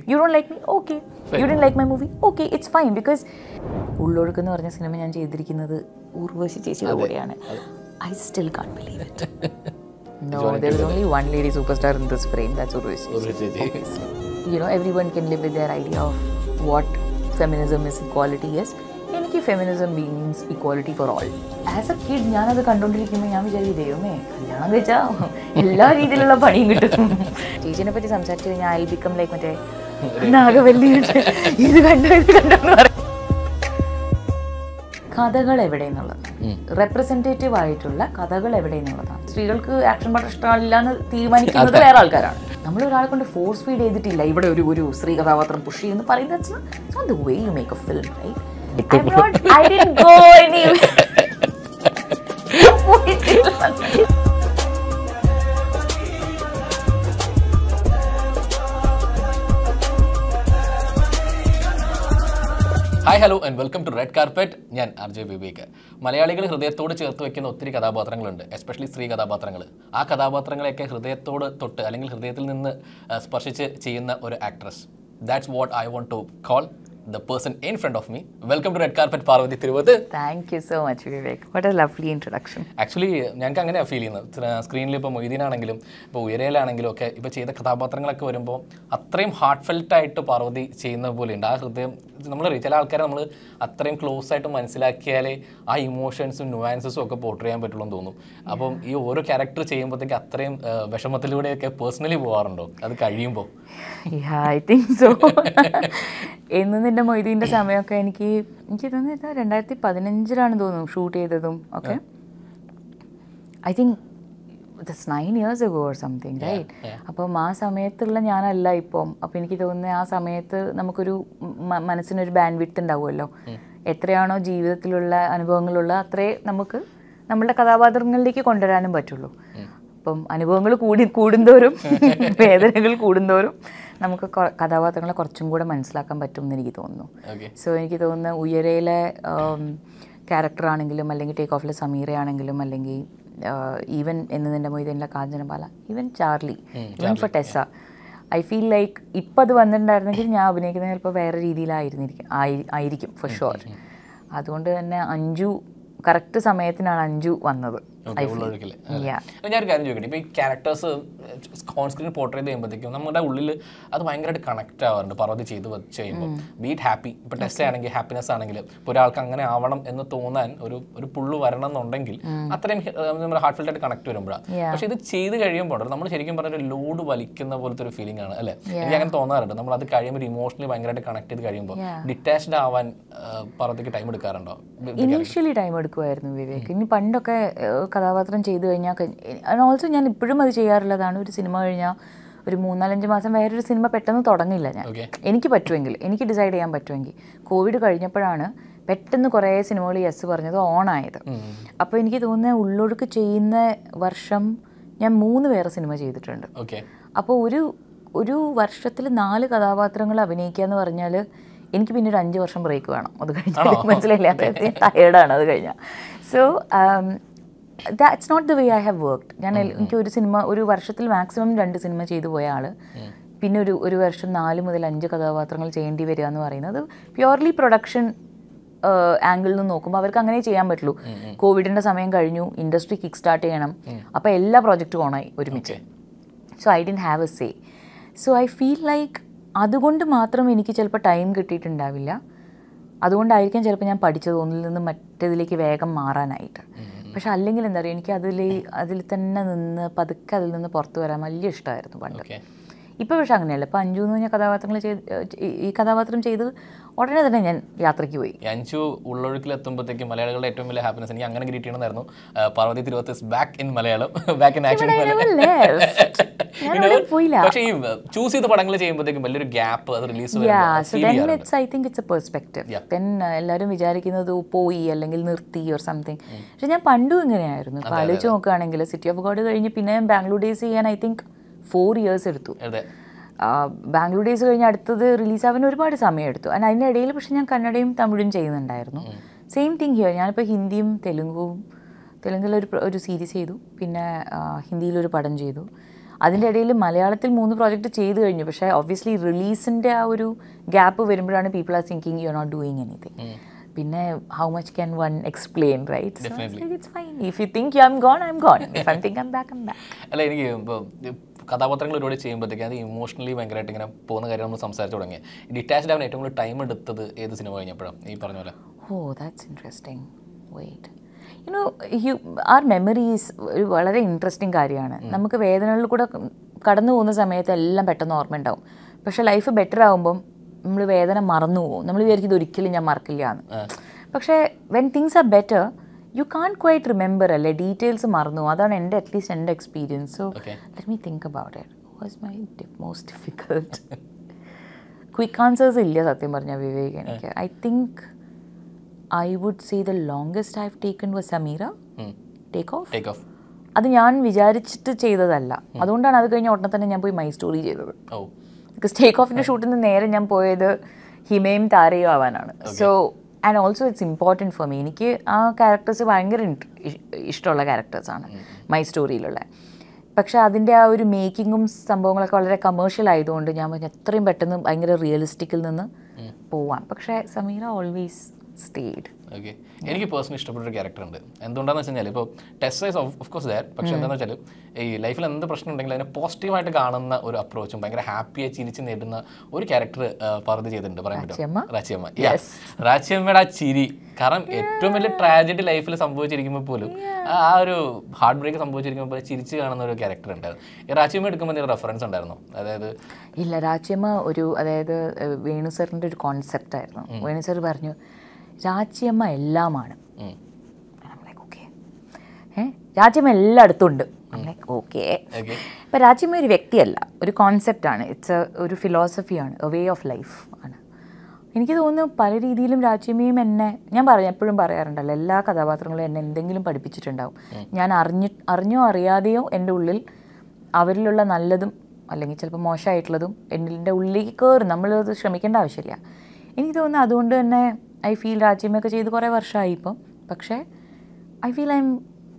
U don't like me okay you don't like my movie okay it's fine because Ullozhukku എന്ന് പറഞ്ഞ സിനിമ ഞാൻ ചെയ്തിരിക്കുന്നത് ഊർവശി ചേച്ചിയുടെ കൂടെയാണ് I still can't believe it No, there is only one lady superstar in this frame. That's Urvashi. Urvashi ചേച്ചി. You know, everyone can live with their idea of what feminism is, equality is. എനിക്ക് feminism means equality for all as a kid ഞാനത് കണ്ടുകൊണ്ടിരിക്കുമ്പോൾ ഞാൻ വിചാരിക്കും ദൈവമേ കല്യാണം കഴിച്ചാൽ എല്ലാ രീതിയിലുള്ള പണിയും കിട്ടും ചേച്ചിനെ പറ്റി സംസാരിച്ചു കഴിഞ്ഞാൽ ഐ ബിക്കം ലൈക്ക് മറ്റേ നാഗവല്ലി ഇത് കണ്ടോ ഇത് കണ്ടോ എന്ന് പറയും കഥകൾ എവിടെ എന്നുള്ളത് റെപ്രസെൻറ്റേറ്റീവ് ആയിട്ടുള്ള കഥകൾ എവിടെ എന്നുള്ളതാണ് സ്ത്രീകൾക്ക് ആക്ഷൻ പാട്ട് ഇഷ്ടമില്ല എന്ന് തീരുമാനിക്കുന്നത് വേറെ ആൾക്കാരാണ് നമ്മൾ ഒരാളെ കൊണ്ട് ഫോഴ്സ് ഫീഡ് ചെയ്തിട്ടില്ല ഇവിടെ ഒരു ഒരു സ്ത്രീ കഥാപാത്രം പുഷ് ചെയ്യുന്നു പറയുന്നത് the way you make a film right I did go any hi hello and welcome to red carpet ഞാൻ ആർ ജെ വിവേക് മലയാളികൾ ഹൃദയത്തോട് ചേർത്ത് വെക്കുന്ന ഒത്തിരി കഥാപാത്രങ്ങളുണ്ട് എസ്പെഷ്യലി സ്ത്രീ കഥാപാത്രങ്ങൾ ആ കഥാപാത്രങ്ങളെയൊക്കെ ഹൃദയത്തോട് തൊട്ട് അല്ലെങ്കിൽ ഹൃദയത്തിൽ നിന്ന് ആ, സ്പർശിച്ച് ചെയ്യുന്ന ഒരു actress that's what I want to call the person in front of me welcome to red carpet Parvathy Thiruvothu thank you so much Vivek what a lovely introduction actually ഞങ്ങൾക്ക് അങ്ങനെയാണ് ഫീൽ ചെയ്യുന്നത് സ്ക്രീനിൽ ഇപ്പോൾ മൊയ്തീനാണെങ്കിലും ഇപ്പോൾ ഉയരയിലാണെങ്കിലും ഒക്കെ ഇപ്പോൾ ചെയ്ത കഥാപാത്രങ്ങളൊക്കെ വരുമ്പോൾ അത്രയും ഹാർട്ട് ഫെൽട്ടായിട്ട് പാർവതി ചെയ്യുന്ന പോലെയുണ്ട് ആ ഹൃദയം നമ്മൾ ചില ആൾക്കാരെ നമ്മൾ അത്രയും ക്ലോസ് ആയിട്ട് മനസ്സിലാക്കിയാലേ ആ ഇമോഷൻസും നുവാൻസസും ഒക്കെ പോർട്ട് ചെയ്യാൻ പറ്റുള്ളൂ എന്ന് തോന്നും അപ്പം ഈ ഓരോ ക്യാരക്ടർ ചെയ്യുമ്പോഴത്തേക്ക് അത്രയും ആ, വിഷമത്തിലൂടെയൊക്കെ പേഴ്സണലി പോകാറുണ്ടോ അത് കഴിയുമ്പോൾ ഐ തിങ്ക് സോ എന്ന് നിന്റെ മൊയ്തീൻ്റെ സമയമൊക്കെ എനിക്ക് എനിക്ക് തോന്നുന്നത് രണ്ടായിരത്തി പതിനഞ്ചിലാണ് തോന്നുന്നു ഷൂട്ട് ചെയ്തതും ഒക്കെ I think thus nine years ago or something right അപ്പം ആ സമയത്തുള്ള ഞാനല്ല ഇപ്പം അപ്പം എനിക്ക് തോന്നുന്നത് ആ സമയത്ത് നമുക്കൊരു മ- മനസ്സിനൊരു ബാൻഡ് വിട്ട് ഉണ്ടാവുമല്ലോ എത്രയാണോ ജീവിതത്തിലുള്ള അനുഭവങ്ങളുള്ള അത്രേ നമുക്ക് നമ്മളുടെ കഥാപാത്രങ്ങളിലേക്ക് കൊണ്ടുവരാനും പറ്റുള്ളൂ അപ്പം അനുഭവങ്ങൾ കൂടി കൂടുന്തോറും വേദനകൾ കൂടുന്തോറും നമുക്ക് കൊ- കഥാപാത്രങ്ങളെ കുറച്ചും കൂടെ മനസ്സിലാക്കാൻ പറ്റും എന്ന് എനിക്ക് തോന്നുന്നു ഓക്കെ സോ എനിക്ക് തോന്നുന്നു ഉയരയിലെ ക്യാരക്ടറാണെങ്കിലും അല്ലെങ്കിൽ ടേക്ക് ഓഫിലെ സമീറയാണെങ്കിലും അല്ലെങ്കിൽ ഈവൻ എന്ന് നിന്റെ മൊയ്തീനിലെ Kanchanamala even Charlie even for Tessa I feel like ഇപ്പം അത് വന്നിട്ടുണ്ടായിരുന്നെങ്കിൽ ഞാൻ അഭിനയിക്കുന്നത് ചിലപ്പോൾ വേറെ രീതിയിലായിരുന്നിരിക്കും ആയി- ആയിരിക്കും ഫോർ ഷുവർ അതുകൊണ്ട് തന്നെ അഞ്ചു കറക്റ്റ് സമയത്തിനാണ് അഞ്ചു വന്നത് ഓക്കെ ഉള്ളൊഴുക്കിൽ Yeah. ഞാനൊരു കാര്യം ചോദിക്കട്ടെ ഇപ്പോൾ ഈ ക്യാരക്ടേഴ്സ് ഓൺ സ്ക്രീൻ പോർട്രേറ്റ് ചെയ്യുമ്പോഴത്തേക്കും നമ്മുടെ ഉള്ളിൽ അത് ഭയങ്കരമായിട്ട് കണക്ട് ആവാറുണ്ട് പർവ്വതി ചെയ്ത് വ- ചെയ്യുമ്പോൾ ബീറ്റ് ഹാപ്പി ഇപ്പോൾ ടെസ്റ്റ് ആണെങ്കിൽ ഹാപ്പിനെസ് ആണെങ്കിൽ ഇപ്പോൾ ഒരാൾക്ക് അങ്ങനെ ആവണം എന്ന് തോന്നാൻ ഒരു ഒരു പുള്ളു വരണം എന്നുണ്ടെങ്കിൽ അത്രയും ഹി- ഏർ നമ്മുടെ ഹാർട്ട് ഫിൽട്ടായിട്ട് കണക്ട് വരുമ്പോഴാണ് Yeah. പക്ഷേ ഇത് ചെയ്ത് കഴിയുമ്പോൾ നമ്മൾ ശരിക്കും പറഞ്ഞ ഒരു ലോഡ് വലിക്കുന്ന പോലത്തെ ഒരു ഫീലിംഗ് ആണ് അല്ലേ എനിക്ക് അങ്ങനെ തോന്നാറുണ്ട് നമ്മൾ അത് കഴിയുമ്പോൾ ഇമോഷണലി ഭയങ്കരമായിട്ട് കണക്ട് ചെയ്ത് കഴിയുമ്പോൾ Yeah. ഡിറ്റാച്ച്ഡ് ആവാൻ ഏർ പർവ്വതിക്ക് ടൈം എടുക്കാറുണ്ടോ ഇനീഷ്യലി ടൈം എടുക്കുമായിരുന്നു വിവേക് ഇനി പണ്ടൊക്കെ ഏഹ്, കഥാപാത്രം ചെയ്തു കഴിഞ്ഞാൽ ഓൾസോ ഞാൻ ഇപ്പോഴും അത് ചെയ്യാറുള്ളതാണ് ഒരു സിനിമ കഴിഞ്ഞാൽ ഒരു മൂന്നാലഞ്ച് മാസം വേറൊരു സിനിമ പെട്ടെന്ന് തുടങ്ങില്ല ഞാൻ Okay. എനിക്ക് പറ്റുമെങ്കിൽ എനിക്ക് ഡിസൈഡ് ചെയ്യാൻ പറ്റുമെങ്കിൽ കോവിഡ് കഴിഞ്ഞപ്പോഴാണ് പെട്ടെന്ന് കുറേ സിനിമകൾ യെസ് പറഞ്ഞത് ഓൺ ആയത് അപ്പോൾ എനിക്ക് തോന്നുന്നത് ഉള്ളൊഴുക്ക് ചെയ്യുന്ന വർഷം ഞാൻ മൂന്ന് വേറെ സിനിമ ചെയ്തിട്ടുണ്ട് ഓക്കെ അപ്പോൾ ഒരു ഒരു വർഷത്തിൽ നാല് കഥാപാത്രങ്ങൾ അഭിനയിക്കുക എന്ന് പറഞ്ഞാൽ എനിക്ക് പിന്നെ ഒരു അഞ്ച് വർഷം ബ്രേക്ക് വേണം അത് കഴിഞ്ഞാൽ മനസ്സിലായില്ല ടയേർഡാണ് അത് കഴിഞ്ഞാൽ so that's not the way I have worked ഞാൻ എൽ- എനിക്ക് ഒരു സിനിമ ഒരു വർഷത്തിൽ മാക്സിമം രണ്ട് സിനിമ ചെയ്തു പോയ ആൾ പിന്നെ ഒരു ഒരു വർഷം നാല് മുതൽ അഞ്ച് കഥാപാത്രങ്ങൾ ചെയ്യേണ്ടി വരിക എന്ന് പറയുന്നത് പ്യുവർലി പ്രൊഡക്ഷൻ ആംഗിളിൽ നിന്ന് നോക്കുമ്പോൾ അവർക്ക് അങ്ങനെ ചെയ്യാൻ പറ്റുള്ളൂ കോവിഡിൻ്റെ സമയം കഴിഞ്ഞു ഇൻഡസ്ട്രി കിക്ക് സ്റ്റാർട്ട് ചെയ്യണം അപ്പോൾ എല്ലാ പ്രോജക്റ്റും ഓണായി ഒരുമിച്ച് so I didn't have a say so I feel like അതുകൊണ്ട് മാത്രം എനിക്ക് ചിലപ്പോൾ ടൈം കിട്ടിയിട്ടുണ്ടാവില്ല അതുകൊണ്ടായിരിക്കാം ചിലപ്പോൾ ഞാൻ പഠിച്ചത് ഒന്നിൽ നിന്ന് മറ്റേതിലേക്ക് വേഗം മാറാനായിട്ട് പക്ഷെ അല്ലെങ്കിൽ എന്താ പറയുക എനിക്ക് അതിൽ അതിൽ തന്നെ നിന്ന് പതുക്കെ അതിൽ നിന്ന് പുറത്തു വരാൻ വലിയ ഇഷ്ടമായിരുന്നു പണ്ട് ഓക്കെ ഇപ്പോൾ പക്ഷെ അങ്ങനെയല്ല ഇപ്പോൾ അഞ്ചു എന്ന് പറഞ്ഞ കഥാപാത്രങ്ങൾ ചെയ്ത് ഈ- ഈ കഥാപാത്രം ചെയ്ത് ഉടനെ തന്നെ ഞാൻ യാത്രയ്ക്ക് പോയി ഈ അഞ്ചു ഉള്ളൊഴുക്കിൽ എത്തുമ്പോഴത്തേക്ക് മലയാളികളുടെ ഏറ്റവും വലിയ ഹാപ്പിനെസ് എനിക്ക് അങ്ങനെ ഗ്രീറ്റ് ചെയ്യണമെന്നായിരുന്നു ആ, Parvathy Thiruvothu back in Malayalam back in action I never left. ഞാൻ എവിടെയും പോയില്ല പക്ഷേ ഈ ചൂസ് ചെയ്ത പടങ്ങൾ ചെയ്യുമ്പോഴത്തേക്കും വലിയൊരു ഗ്യാപ്പ് അത് release yeah so then it's I think it's a perspective then എല്ലാവരും വിചാരിക്കുന്നത് "ഓ, പോയി അല്ലെങ്കിൽ നിർത്തി ഓർ സംതിങ് പക്ഷെ ഞാൻ പണ്ടും ഇങ്ങനെയായിരുന്നു ഇപ്പോൾ ആലോചിച്ച് നോക്കുകയാണെങ്കിൽ സിറ്റി ഓഫ് ഗോഡ് കഴിഞ്ഞ് പിന്നെ ബാംഗ്ലൂർ ഡേയ്സ് ചെയ്യാൻ ഐ തിങ്ക് ഫോർ ഇയേഴ്സ് എടുത്തു അതെ ബാംഗ്ലൂർ ഡേയ്സ് കഴിഞ്ഞ് അടുത്തത് റിലീസ് ആവാൻ ഒരുപാട് സമയം എടുത്തു ആൻഡ് അതിൻ്റെ ഇടയിൽ പക്ഷെ ഞാൻ കന്നഡയും തമിഴും ചെയ്യുന്നുണ്ടായിരുന്നു സെയിം തിങ് ഹിയർ ഞാനിപ്പോൾ ഹിന്ദിയും തെലുങ്കും തെലുങ്കിലൊരു പ്ര- ഒരു സീരീസ് ചെയ്തു പിന്നെ ആ, ഹിന്ദിയിലൊരു പടം ചെയ്തു അതിൻ്റെ ഇടയിൽ മലയാളത്തിൽ മൂന്ന് പ്രോജക്റ്റ് ചെയ്തു കഴിഞ്ഞു പക്ഷേ ഒബ്വിയസ്ലി റിലീസിൻ്റെ ആ ഒരു ഗ്യാപ്പ് വരുമ്പോഴാണ് people are thinking you are not doing anything പിന്നെ how much can one explain right it's fine if you think you I'm gone I'm gone if I think I'm back I'm back അല്ല എനിക്ക് ഇപ്പോൾ കഥാപാത്രങ്ങൾ ഒരുപാട് ചെയ്യുമ്പോഴത്തേക്ക് അത് emotionally ഭയങ്കരമായിട്ട് ഇങ്ങനെ പോകുന്ന കാര്യം നമ്മൾ സംസാരിച്ചു തുടങ്ങി ഡിറ്റാച്ച്ഡ് ആവാൻ ഏറ്റവും കൂടുതൽ ടൈം എടുത്തത് ഏത് സിനിമ കഴിഞ്ഞപ്പോഴാണ് ഈ പറഞ്ഞ പോലെ oh that's interesting wait you know you are memories ഒരു വളരെ ഇൻട്രസ്റ്റിംഗ് കാര്യമാണ് നമുക്ക് വേദനകളിൽ കൂടെ കടന്നു പോകുന്ന സമയത്ത് എല്ലാം പെട്ടെന്ന് ഓർമ്മ ഉണ്ടാവും പക്ഷേ ലൈഫ് ബെറ്റർ ആകുമ്പം നമ്മൾ വേദന മറന്നു പോകും നമ്മൾ വിചാരിക്കും ഇത് ഒരിക്കലും ഞാൻ മറക്കില്ല എന്ന് പക്ഷേ when things are better you can't quite remember അല്ലേ ഡീറ്റെയിൽസ് മറന്നു പോകും. അതാണ് എൻ്റെ അറ്റ്ലീസ്റ്റ് എൻ്റെ experience so Okay. Let me think about it was my most difficult quick answers ഇല്ല സത്യം പറഞ്ഞ വിവേക് എനിക്ക് I think I would say the longest I have taken was Sameera take off take off അത് ഞാൻ വിചാരിച്ചിട്ട് ചെയ്തതല്ല അതുകൊണ്ടാണ് അത് കഴിഞ്ഞ ഉടനെ തന്നെ ഞാൻ പോയി മൈ സ്റ്റോറി ചെയ്തത് ഓ ബിക്കോസ് ടേക്ക് ഓഫിൻ്റെ ഷൂട്ടിൽ നിന്ന് നേരെ ഞാൻ പോയത് ഹിമയും താരയും ആവാനാണ് so and also it's important for me എനിക്ക് ആ ക്യാരക്ടേഴ്സ് ഭയങ്കര ഇൻട്ര- ഇഷ്- ഇഷ്ടമുള്ള ക്യാരക്ടേഴ്സാണ് മൈ സ്റ്റോറിയിലുള്ള പക്ഷേ അതിൻ്റെ ആ ഒരു മേക്കിങ്ങും സംഭവങ്ങളൊക്കെ വളരെ കമേഴ്ഷ്യൽ ആയതുകൊണ്ട് ഞാൻ പറഞ്ഞു എത്രയും പെട്ടെന്ന് ഭയങ്കര റിയലിസ്റ്റിക്കിൽ നിന്ന് പോവാം പക്ഷേ സമീറ ഓൾവേസ് സ്റ്റേഡ് ഓക്കെ എനിക്ക് പേഴ്സണലി ഇഷ്ടപ്പെട്ട ഒരു ക്യാരക്ടർ ഉണ്ട് എന്തുകൊണ്ടാന്ന് വെച്ച് കഴിഞ്ഞാൽ ഇപ്പോൾ test wise of course there പക്ഷേ എന്താണെന്ന് വെച്ചാൽ ഈ ലൈഫിൽ എന്ത് പ്രശ്നം ഉണ്ടെങ്കിലും അതിനെ പോസിറ്റീവായിട്ട് കാണുന്ന ഒരു അപ്രോച്ചും ഭയങ്കര ഹാപ്പിയായി ചിരിച്ച് നേടുന്ന ഒരു ക്യാരക്ടർ പാർവതി ചെയ്തിട്ടുണ്ട് പറയാൻ റാച്ചിയമ്മ? പറ്റും റാച്ചിയമ്മ Yeah. റാച്ചിയമ്മയുടെ ആ ചിരി കാരണം ഏറ്റവും വലിയ ട്രാജഡി ലൈഫിൽ സംഭവിച്ചിരിക്കുമ്പോൾ പോലും ആ ആ ഒരു ഹാർട്ട് ബ്രേക്ക് സംഭവിച്ചിരിക്കുമ്പോൾ പോലും ചിരിച്ച് കാണുന്ന ഒരു ക്യാരക്ടർ ഉണ്ടായിരുന്നു ഈ റാച്ചിയമ്മ എടുക്കുമ്പോൾ എന്തെങ്കിലും റെഫറൻസ് ഉണ്ടായിരുന്നു അതായത് ഇല്ല രാച്ചിയമ്മ ഒരു അതായത് ഏഹ്, വേണു സാറിൻ്റെ ഒരു കോൺസെപ്റ്റ് ആയിരുന്നു വേണു സാർ പറഞ്ഞു രാച്ചിയമ്മ എല്ലാമാണ് ഉം. ലൈക്ക് ഓക്കെ ഏ രാജ്യം എല്ലായിടത്തും ഉണ്ട് ലൈക്ക് ഓക്കെ Okay. ഇപ്പം രാജ്യം ഒരു വ്യക്തിയല്ല ഒരു കോൺസെപ്റ്റാണ് ഇറ്റ്സ് ഒരു ഫിലോസഫിയാണ് എ വേ ഓഫ് ലൈഫ് ആണ് എനിക്ക് തോന്നുന്നു പല രീതിയിലും രാജ്യമയും എന്നെ ഞാൻ പറഞ്ഞു എപ്പോഴും പറയാറുണ്ടല്ലോ എല്ലാ കഥാപാത്രങ്ങളും എന്നെ എന്തെങ്കിലും പഠിപ്പിച്ചിട്ടുണ്ടാവും ഞാൻ അറിഞ്ഞി അറിഞ്ഞോ അറിയാതെയോ എൻ്റെ ഉള്ളിൽ അവരിലുള്ള നല്ലതും അല്ലെങ്കിൽ ചിലപ്പോൾ മോശമായിട്ടുള്ളതും എൻ്റെ ഉള്ളിലേക്ക് കയറും നമ്മളത് ശ്രമിക്കേണ്ട ആവശ്യമില്ല എനിക്ക് തോന്നുന്നു അതുകൊണ്ട് തന്നെ ഐ ഫീൽ രാജ്യമൊക്കെ ചെയ്ത് കുറേ വർഷമായി ഇപ്പം പക്ഷേ I feel I'm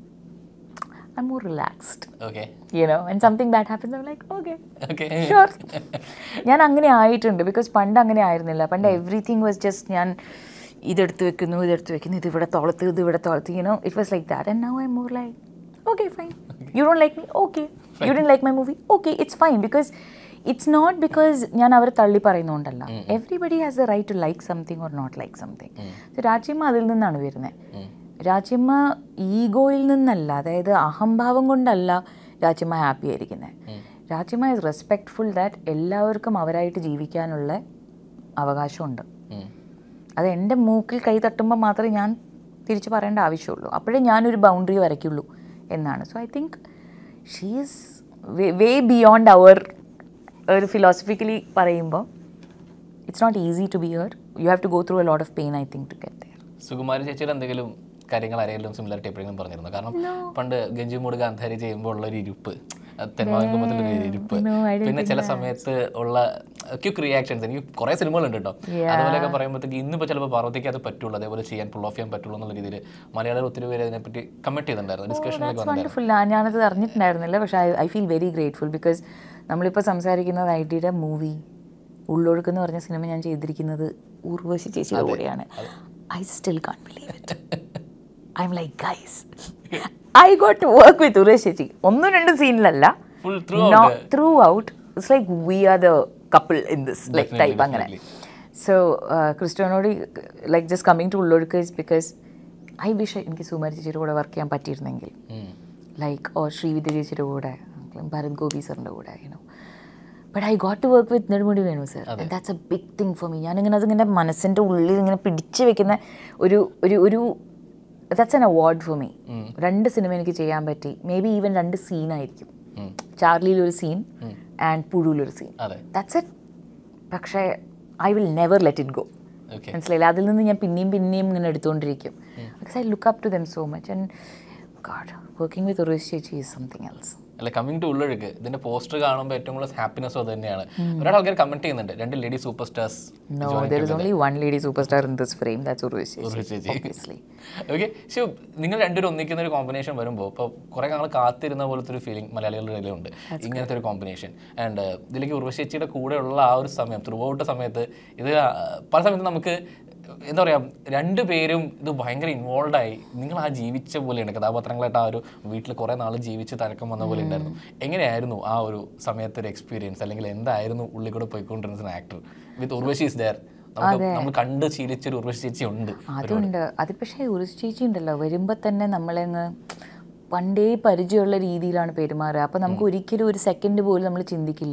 I more relaxed okay you know when something bad happens i'm like okay okay sure ഞാൻ അങ്ങനെ ആയിട്ടുണ്ട് ബിക്കോസ് പണ്ട് അങ്ങനെ ആയിരുന്നില്ല പണ്ട് എവറിഥിങ് വാസ് ജസ്റ്റ് ഞാൻ ഇതെടുത്ത് വെക്കുന്നു ഇതെടുത്ത് വെക്കുന്നു ഇത് ഇവിടെ തോളത്ത് ഇത് ഇവിടെ തോളത്ത് you know it was like that and now I more like okay fine you don't like me okay you don't like my movie okay it's fine because it's not because ഞാൻ അവരെ തള്ളി പറയുന്നതുകൊണ്ടല്ല everybody has a right to like something or not like something രാജ്യമ്മ അതിൽ നിന്നാണ് വരുന്നത് രാജ്യമ്മ ഈഗോയിൽ നിന്നല്ല അതായത് അഹംഭാവം കൊണ്ടല്ല രാജ്യമ്മ ഹാപ്പി ആയിരിക്കുന്നത് രാജ്യമ്മ ഇസ് റെസ്പെക്ട്ഫുൾ ദാറ്റ് എല്ലാവർക്കും അവരായിട്ട് ജീവിക്കാനുള്ള അവകാശമുണ്ട് അത് എൻ്റെ മൂക്കിൽ കൈ തട്ടുമ്പോൾ മാത്രമേ ഞാൻ തിരിച്ച് പറയേണ്ട ആവശ്യമുള്ളൂ അപ്പോഴേ ഞാനൊരു ബൗണ്ടറി വരയ്ക്കുള്ളൂ എന്നാണ് so I think she's way beyond അവർ ഒരു ഫിലോസഫിക്കലി പറയുമ്പോൾ it's not easy to be here you have to go through a lot of pain I think to get there Sukumari ചേച്ചിയുടെ എന്തെങ്കിലും കാര്യങ്ങൾ ആരെങ്കിലും സിമിലാരിറ്റി എപ്പോഴെങ്കിലും പറഞ്ഞിരുന്നു കാരണം പണ്ട് ഗഞ്ചിമൂട് ഗാന്ധാരി ചെയ്യുമ്പോൾ ഉള്ള ഒരു ഇരുപ്പ് തെന്മാകുമ്പത്തിലൊരു ഇരുപ്പ് പിന്നെ ചില സമയത്ത് ഉള്ള ക്യുക്ക് റിയാക്ഷൻസ് എനിക്ക് കുറേ സിനിമകളുണ്ട് കേട്ടോ അതുപോലെയൊക്കെ പറയുമ്പോഴത്തേക്ക് ഇന്നിപ്പോൾ ചിലപ്പോൾ പാർവതിക്ക് അത് പറ്റുള്ളൂ അതേപോലെ ചെയ്യാൻ പുൾ ഓഫ് ചെയ്യാൻ പറ്റുള്ളൂ എന്നുള്ള രീതിയിൽ മലയാളികൾ ഒത്തിരി പേര് അതിനെപ്പറ്റി കമൻറ്റ് ചെയ്തിട്ടുണ്ടായിരുന്നു ഡിസ്കഷനിലേക്ക് വന്നിട്ടുണ്ടായിരുന്നു വണ്ടർഫുൾ ഞാനത് അറിഞ്ഞിട്ടുണ്ടായിരുന്നില്ല പക്ഷേ I I feel very grateful because നമ്മളിപ്പോൾ സംസാരിക്കുന്നത് ഐ ഡിയുടെ മൂവി ഉള്ളൊഴുക്ക് എന്ന് പറഞ്ഞ സിനിമ ഞാൻ ചെയ്തിരിക്കുന്നത് ഉർവശി ചേച്ചിയുടെ കൂടെയാണ് I still can't believe it I'm like guys I got to work with Urvashi chechi ഒന്നും രണ്ടും സീനിലല്ല full through throughout it's like we are the couple in this like type അങ്ങനെ സോ ക്രിസ്റ്റോനോട് like just coming to Ullozhukku is because I wish എനിക്ക് സുമാരി ചേച്ചിയുടെ കൂടെ work ചെയ്യാൻ പറ്റിയിരുന്നെങ്കിൽ like or Srividya ചേച്ചിയുടെ കൂടെ ഭരത് ഗോപി സാറിൻ്റെ കൂടെ you know but I got to work with Nedumudi Venu sir that's a big thing for me ഞാനിങ്ങനെ അതിങ്ങനെ മനസ്സിൻ്റെ ഉള്ളിൽ ഇങ്ങനെ പിടിച്ച് വെക്കുന്ന ഒരു ഒരു ഒരു that's an award for me രണ്ട് സിനിമ എനിക്ക് ചെയ്യാൻ പറ്റി മേ ബി ഈവൻ രണ്ട് സീനായിരിക്കും ചാർലിയിലൊരു സീൻ ആൻഡ് പുഴുവിലൊരു സീൻ അതെ ദാറ്റ്സ് ഇറ്റ് പക്ഷേ I will never let it go okay മനസ്സിലായില്ല അതിൽ നിന്ന് ഞാൻ പിന്നെയും പിന്നെയും ഇങ്ങനെ എടുത്തുകൊണ്ടിരിക്കും because I look up to them so much and God working with Urvashi chechi is something else അല്ലെ കമ്മിങ് ടു ഉള്ളൊഴുക്ക് ഇതിന്റെ പോസ്റ്റർ കാണുമ്പോൾ ഏറ്റവും കൂടുതൽ ഹാപ്പിനെസ് അത് തന്നെയാണ് ഒരുപാട് ആൾക്കാർ കമന്റ് ചെയ്യുന്നുണ്ട് രണ്ട് lady super stars No, there is only one lady superstar in this frame. That's Urvashi. Chechi Obviously. Okay Shiv നിങ്ങൾ രണ്ടുപേരും ഒന്നിക്കുന്ന ഒരു കോമ്പിനേഷൻ വരുമ്പോൾ ഇപ്പോൾ കുറേ നാൾ കാത്തിരുന്ന പോലത്തെ ഒരു ഫീലിംഗ് മലയാളികളുടെ ഇടയിലുണ്ട് ഇങ്ങനത്തെ ഒരു കോമ്പിനേഷൻ ആൻഡ് ഇതിലേക്ക് ഉർവശേച്ചിയുടെ കൂടെയുള്ള ആ ഒരു സമയം ത്രൂ ഔട്ട് സമയത്ത് ഇത് ആ, പല സമയത്ത് നമുക്ക് എന്താ പറയുക രണ്ടുപേരും ഇത് ഭയങ്കര ഇൻവോൾവ് ആയി നിങ്ങൾ ആ ജീവിച്ച പോലെയാണ് കഥാപാത്രങ്ങളായിട്ട് ആ ഒരു വീട്ടിൽ കുറേ നാൾ ജീവിച്ച് തരക്കം വന്ന പോലെ ഉണ്ടായിരുന്നു എങ്ങനെയായിരുന്നു ആ ഒരു സമയത്ത് ഒരു എക്സ്പീരിയൻസ് അല്ലെങ്കിൽ എന്തായിരുന്നു ഉള്ളിൽ കൂടെ പോയിക്കൊണ്ടിരുന്ന actor with Urvashi is there നമുക്ക് നമ്മൾ കണ്ട് ശീലിച്ചൊരു ഉർവശി ചേച്ചി ഉണ്ട് അതുണ്ട് അത് പക്ഷേ ഒരു ചേച്ചി ഉണ്ടല്ലോ വരുമ്പോൾ തന്നെ നമ്മളങ്ങ് പണ്ടേ പരിചയമുള്ള രീതിയിലാണ് പെരുമാറുക അപ്പോൾ നമുക്ക് ഒരിക്കലും ഒരു സെക്കൻഡ് പോലും നമ്മൾ ചിന്തിക്കില്ല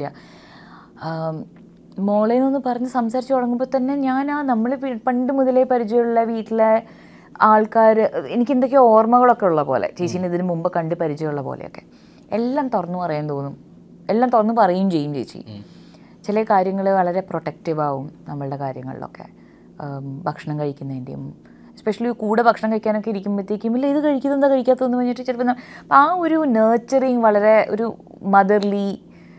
ആം, മോളെ എന്നൊന്ന് പറഞ്ഞ് സംസാരിച്ച് തുടങ്ങുമ്പോൾ തന്നെ ഞാൻ ആ നമ്മൾ പണ്ട് മുതലേ പരിചയമുള്ള വീട്ടിലെ ആൾക്കാർ എനിക്ക് എന്തൊക്കെയോ ഓർമ്മകളൊക്കെ ഉള്ള പോലെ ചേച്ചീനെ ഇതിന് മുമ്പ് കണ്ട് പരിചയമുള്ള പോലെയൊക്കെ എല്ലാം തുറന്നു പറയാൻ തോന്നും എല്ലാം തുറന്നു പറയുകയും ചെയ്യും ചേച്ചി ചില കാര്യങ്ങൾ വളരെ പ്രൊട്ടക്റ്റീവ് ആവും നമ്മളുടെ കാര്യങ്ങളിലൊക്കെ ഉം, ഭക്ഷണം കഴിക്കുന്നതിൻ്റെയും എസ്പെഷ്യലി കൂടെ ഭക്ഷണം കഴിക്കാനൊക്കെ ഇരിക്കുമ്പോഴത്തേക്കും ഇല്ല ഇത് കഴിക്കുന്നത് എന്താ കഴിക്കാത്തതെന്ന് പറഞ്ഞിട്ട് ചിലപ്പോൾ ന- അപ്പം ആ ഒരു നേർച്ചറിങ് വളരെ ഒരു മദർലി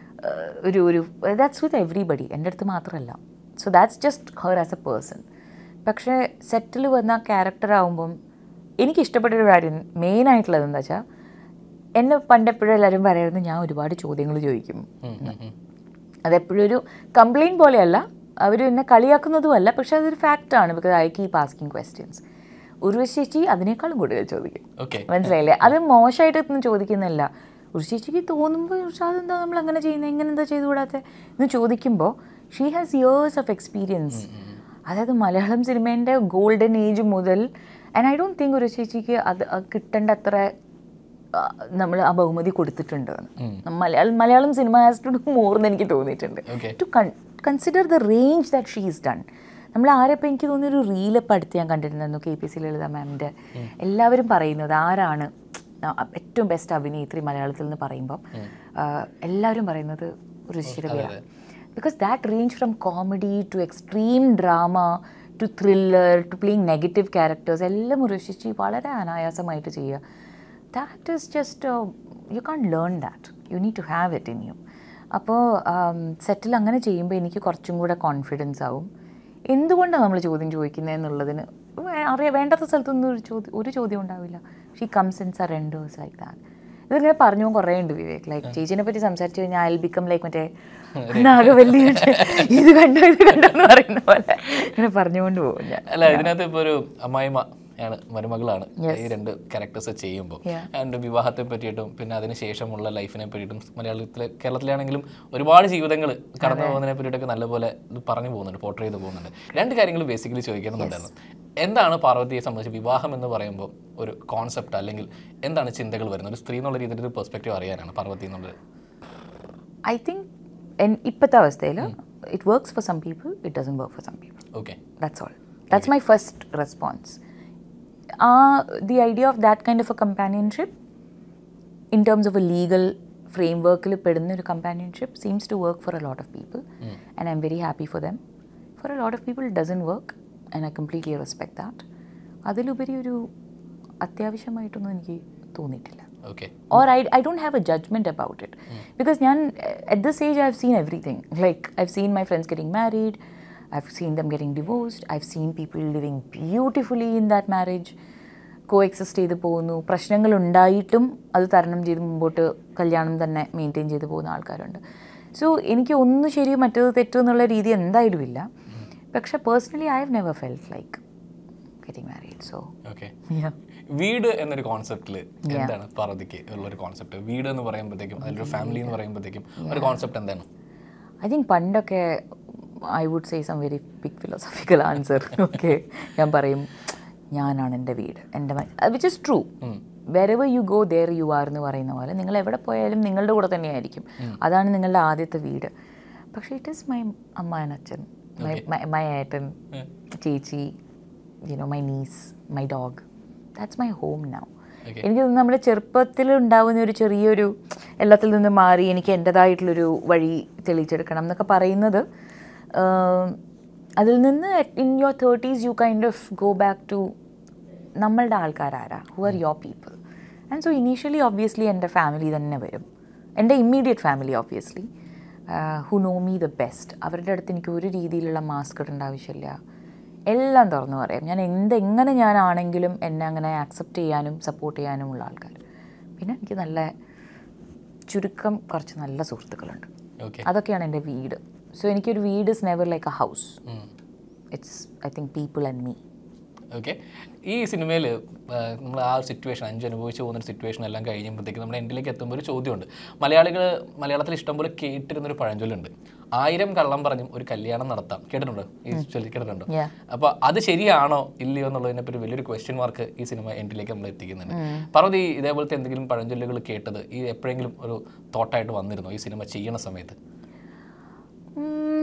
ഒരു ഒരു ദാറ്റ്സ് വിത്ത് എവറിബഡി എൻ്റെ അടുത്ത് മാത്രമല്ല so that's just her as a person പക്ഷേ സെറ്റിൽ വന്ന ക്യാരക്ടർ ആകുമ്പം എനിക്ക് ഇഷ്ടപ്പെട്ടൊരു കാര്യം മെയിനായിട്ടുള്ളത് എന്താ വെച്ചാൽ എന്നെ പണ്ടെപ്പോഴും എല്ലാവരും പറയായിരുന്നു ഞാൻ ഒരുപാട് ചോദ്യങ്ങൾ ചോദിക്കും ഉം, ഉം, ഉം. അതെപ്പോഴും ഒരു കംപ്ലൈൻറ്റ് പോലെയല്ല അവർ എന്നെ കളിയാക്കുന്നതുമല്ല പക്ഷെ അതൊരു ഫാക്റ്റാണ് because I keep asking questions ഉർവശേച്ചി അതിനേക്കാളും കൂടുതൽ ചോദിക്കും ഓക്കെ മനസ്സിലായില്ലേ അത് മോശമായിട്ടൊന്നും ചോദിക്കുന്നില്ല ഉർവശേച്ചിക്ക് തോന്നുമ്പോൾ ഉഷ അതെന്താ നമ്മൾ അങ്ങനെ ചെയ്യുന്നത് എങ്ങനെ എന്താ ചെയ്തുകൂടാത്ത എന്ന് ചോദിക്കുമ്പോൾ she has years of experience അതായത് മലയാളം സിനിമേൻ്റെ ഗോൾഡൻ ഏജ് മുതൽ ആൻഡ് ഐ ഡോണ്ട് തിങ്ക് ഉർവശേച്ചിക്ക് അത് അത് കിട്ടേണ്ട അത്ര നമ്മൾ ആ ബഹുമതി കൊടുത്തിട്ടുണ്ട് മലയാളം മലയാളം സിനിമ ഹാസ് ടു ഡു മോർ എന്ന് എനിക്ക് തോന്നിയിട്ടുണ്ട് Okay. To consider the range that she is done നമ്മൾ ആരെപ്പോൾ എനിക്ക് തോന്നിയ ഒരു റീലപ്പ് അടുത്ത് ഞാൻ കണ്ടിരുന്നു കെ പി സി ലളിത മാമിൻ്റെ എല്ലാവരും പറയുന്നത് ആരാണ് ആ, ഏറ്റവും ബെസ്റ്റ് അഭിനേത്രി മലയാളത്തിൽ നിന്ന് പറയുമ്പോൾ എല്ലാവരും പറയുന്നത് ഋഷിയുടെ പേരാണ് because that range from comedy to extreme drama to thriller to playing negative characters എല്ലാം ഋഷിച്ചി വളരെ അനായാസമായിട്ട് ചെയ്യുക that is just you can't learn that you need to have it in you അപ്പോൾ സെറ്റിൽ അങ്ങനെ ചെയ്യുമ്പോൾ എനിക്ക് കുറച്ചും കൂടെ കോൺഫിഡൻസ് ആവും എന്തുകൊണ്ടാണ് നമ്മൾ ചോദ്യം ചോദിക്കുന്നത് എന്നുള്ളതിന് വേ- അറിയാം വേണ്ടാത്ത സ്ഥലത്തൊന്നും ഒരു ചോദ്യം ഒരു ചോദ്യം ഉണ്ടാവില്ല she comes in surrenders like that ഇതിങ്ങനെ പറഞ്ഞു കുറേ ഉണ്ട് വിവേക് ലൈക്ക് ചേച്ചിനെ പറ്റി സംസാരിച്ചു കഴിഞ്ഞാൽ ഐ ബിക്കം ലൈക്ക് മറ്റേ നാഗവല്ലി ഇത് കണ്ടോ ഇത് കണ്ടോ എന്ന് പറയുന്ന പോലെ ഇങ്ങനെ പറഞ്ഞുകൊണ്ട് പോകും ഞാൻ അല്ല ഇതിനകത്ത് ഇപ്പോൾ ഒരു അമ്മായിമ ആണ് മരുമകളാണ് ഈ രണ്ട് ക്യാരക്ടേഴ്സ് ചെയ്യുമ്പോൾ Yeah. ആൻഡ് വിവാഹത്തെ പറ്റിയിട്ടും പിന്നെ അതിന് ശേഷമുള്ള ലൈഫിനെ പറ്റിയിട്ടും മലയാളത്തിലെ കേരളത്തിലാണെങ്കിലും ഒരുപാട് ജീവിതങ്ങൾ കടന്നു പോകുന്നതിനെ പറ്റിയിട്ടൊക്കെ നല്ലപോലെ ഇത് പറഞ്ഞു പോകുന്നുണ്ട് പോർട്രേ ചെയ്ത് പോകുന്നുണ്ട് രണ്ട് കാര്യങ്ങൾ ബേസിക്കലി ചോദിക്കണമെന്നുണ്ടായിരുന്നു എന്താണ് പാർവതിയെ സംബന്ധിച്ച് വിവാഹം എന്ന് പറയുമ്പോൾ ഒരു കോൺസെപ്റ്റ് അല്ലെങ്കിൽ എന്താണ് ചിന്തകൾ വരുന്നത് ഒരു സ്ത്രീ എന്നുള്ള രീതിയിൽ ഒരു പെർസ്പെക്റ്റീവ് അറിയാനാണ് പാർവതി എന്നുള്ളത് ഐ തിങ്ക് ഇപ്പോഴത്തെ അവസ്ഥയിൽ it works for some people it doesn't work for some people okay That's all. That's my first response. Uh, the idea of that kind of a companionship, in terms of a legal framework, പെടുന്ന ഒരു companionship seems to work for a lot of people, and I'm very happy for them. For a lot of people, it doesn't work, and I completely respect that. അതിലുപരി ഒരു അത്യാവശ്യമായിട്ടൊന്നും എനിക്ക് തോന്നിയിട്ടില്ല okay or I, I don't have a judgment about it because nyan, at this age i've seen everything like i've seen my friends getting married i've seen them getting divorced i've seen people living beautifully in that marriage coexist ചെയ്ത് പോകുന്നു പ്രശ്നങ്ങൾ ഉണ്ടായിട്ടും അത് തരണം ചെയ്ത് മുമ്പോട്ട് കല്യാണം തന്നെ മെയിൻറ്റെയിൻ ചെയ്ത് പോകുന്ന ആൾക്കാരുണ്ട് സോ എനിക്ക് ഒന്ന് ശരി മറ്റേത് തെറ്റോ എന്നുള്ള രീതി എന്തായാലും ഇല്ല പക്ഷെ personally I have never felt like getting married so okay വീട് എന്നൊരു കോൺസെപ്റ്റിൽ എന്താണ് പാർവതിക്ക് ഉള്ള ഒരു കോൺസെപ്റ്റ് വീട് എന്ന് പറയുമ്പോഴത്തേക്കും അതിലൊരു ഫാമിലി എന്ന് പറയുമ്പോഴത്തേക്കും ഒരു കോൺസെപ്റ്റ് എന്താണ് ഐ തിങ്ക് പണ്ടൊക്കെ I would say some very big philosophical answer okay ഞാൻ പറയും ഞാനാണ് എൻ്റെ വീട് എൻ്റെ which is true wherever you go there you are എന്ന് പറയുന്ന പോലെ നിങ്ങൾ എവിടെ പോയാലും നിങ്ങളുടെ കൂടെ തന്നെയായിരിക്കും അതാണ് നിങ്ങളുടെ ആദ്യത്തെ വീട് പക്ഷേ ഇറ്റ് ഈസ് മൈ അമ്മ ആൻഡ് അച്ഛൻ മൈ മൈ ഏട്ടൻ ചേച്ചി you know my nieces my dog that's my home now Okay. എനിക്ക് തോന്നുന്നു നമ്മുടെ ചെറുപ്പത്തിൽ ഉണ്ടാവുന്ന ഒരു ചെറിയൊരു എല്ലാത്തിൽ നിന്ന് മാറി എനിക്ക് എൻ്റെതായിട്ടുള്ളൊരു വഴി തെളിയിച്ചെടുക്കണം എന്നൊക്കെ പറയുന്നത് ആം, അതിൽ നിന്ന് in your thirties you kind of go back to നമ്മളുടെ ആൾക്കാരാരാ who are your people and so initially obviously എൻ്റെ ഫാമിലി തന്നെ വരും എൻ്റെ immediate family obviously who know me the best അവരുടെ അടുത്ത് എനിക്ക് ഒരു രീതിയിലുള്ള മാസ്ക് ഇടേണ്ട ആവശ്യമില്ല എല്ലാം തുറന്നു പറയാം ഞാൻ എന്ത് എങ്ങനെ ഞാനാണെങ്കിലും എന്നെ അങ്ങനെ ആക്സെപ്റ്റ് ചെയ്യാനും സപ്പോർട്ട് ചെയ്യാനുമുള്ള ആൾക്കാർ പിന്നെ എനിക്ക് നല്ല ചുരുക്കം കുറച്ച് നല്ല സുഹൃത്തുക്കളുണ്ട് ഓക്കെ അതൊക്കെയാണ് എൻ്റെ വീട് സോ എനിക്കൊരു വീട് is never like a house it's I think people and me okay ഈ സിനിമയിൽ നമ്മൾ ആ ഒരു സിറ്റുവേഷൻ അഞ്ച് അനുഭവിച്ച് പോകുന്ന ഒരു സിറ്റുവേഷൻ എല്ലാം കഴിയുമ്പോഴത്തേക്ക് നമ്മുടെ എൻഡിലേക്ക് എത്തുമ്പോൾ ഒരു ചോദ്യമുണ്ട് മലയാളികൾ മലയാളത്തിൽ ഇഷ്ടംപോലെ കേട്ടിരുന്നൊരു പഴഞ്ചൊല്ലുണ്ട് ആയിരം കള്ളം പറഞ്ഞും ഒരു കല്യാണം നടത്താം കേട്ടിട്ടുണ്ടോ ഈ ചൊല്ലി കേട്ടിട്ടുണ്ടോ Yeah. അപ്പോൾ അത് ശരിയാണോ ഇല്ലയോ എന്നുള്ളതിനെ പറ്റി വലിയൊരു ക്വസ്റ്റ്യൻ മാർക്ക് ഈ സിനിമ എൻഡിലേക്ക് നമ്മൾ എത്തിക്കുന്നുണ്ട് പാർവതി ഇതേപോലത്തെ എന്തെങ്കിലും പഴഞ്ചൊല്ലുകൾ കേട്ടത് ഈ എപ്പോഴെങ്കിലും ഒരു തോട്ടായിട്ട് വന്നിരുന്നോ ഈ സിനിമ ചെയ്യണ സമയത്ത് ഉം.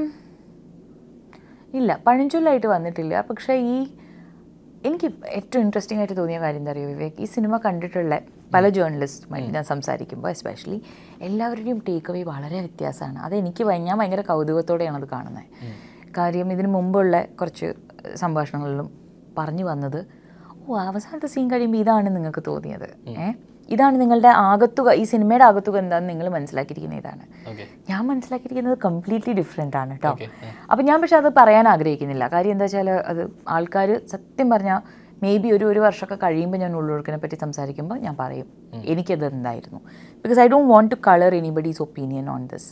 ഇല്ല പഴഞ്ചൊല്ലായിട്ട് വന്നിട്ടില്ല പക്ഷേ ഈ എനിക്ക് ഏറ്റവും ഇൻട്രസ്റ്റിംഗ് ആയിട്ട് തോന്നിയ കാര്യം എന്താ അറിയോ വിവേക് ഈ സിനിമ കണ്ടിട്ടുള്ള പല ജേർണലിസ്റ്റുമായിട്ട് ഞാൻ സംസാരിക്കുമ്പോൾ എസ്പെഷ്യലി എല്ലാവരുടെയും ടേക്ക് അവേ വളരെ വ്യത്യാസമാണ് അത് എനിക്ക് ഭയ- ഞാൻ ഭയങ്കര കൗതുകത്തോടെയാണ് അത് കാണുന്നത് കാര്യം ഇതിന് മുമ്പുള്ള കുറച്ച് സംഭാഷണങ്ങളിലും പറഞ്ഞു വന്നത് ഓ അവസാനത്തെ സീൻ കഴിയുമ്പോൾ ഇതാണ് നിങ്ങൾക്ക് തോന്നിയത് ഏ ഇതാണ് നിങ്ങളുടെ ആകത്തുക ഈ സിനിമയുടെ ആകത്തുക എന്താണെന്ന് നിങ്ങൾ മനസ്സിലാക്കിയിരിക്കുന്ന ഇതാണ് ഓക്കെ ഞാൻ മനസ്സിലാക്കിയിരിക്കുന്നത് കംപ്ലീറ്റ്ലി ഡിഫറെൻ്റ് ആണ് കേട്ടോ Okay, അപ്പം ഞാൻ പക്ഷെ അത് പറയാൻ ആഗ്രഹിക്കുന്നില്ല കാര്യം എന്താ വെച്ചാൽ അത് ആൾക്കാർ സത്യം പറഞ്ഞാൽ മേ ബി ഒരു ഒരു വർഷമൊക്കെ കഴിയുമ്പോൾ ഞാൻ ഉള്ളൊഴുക്കിനെ പറ്റി സംസാരിക്കുമ്പോൾ ഞാൻ പറയും എനിക്കത് എന്തായിരുന്നു because I don't want to colour anybody's opinion on this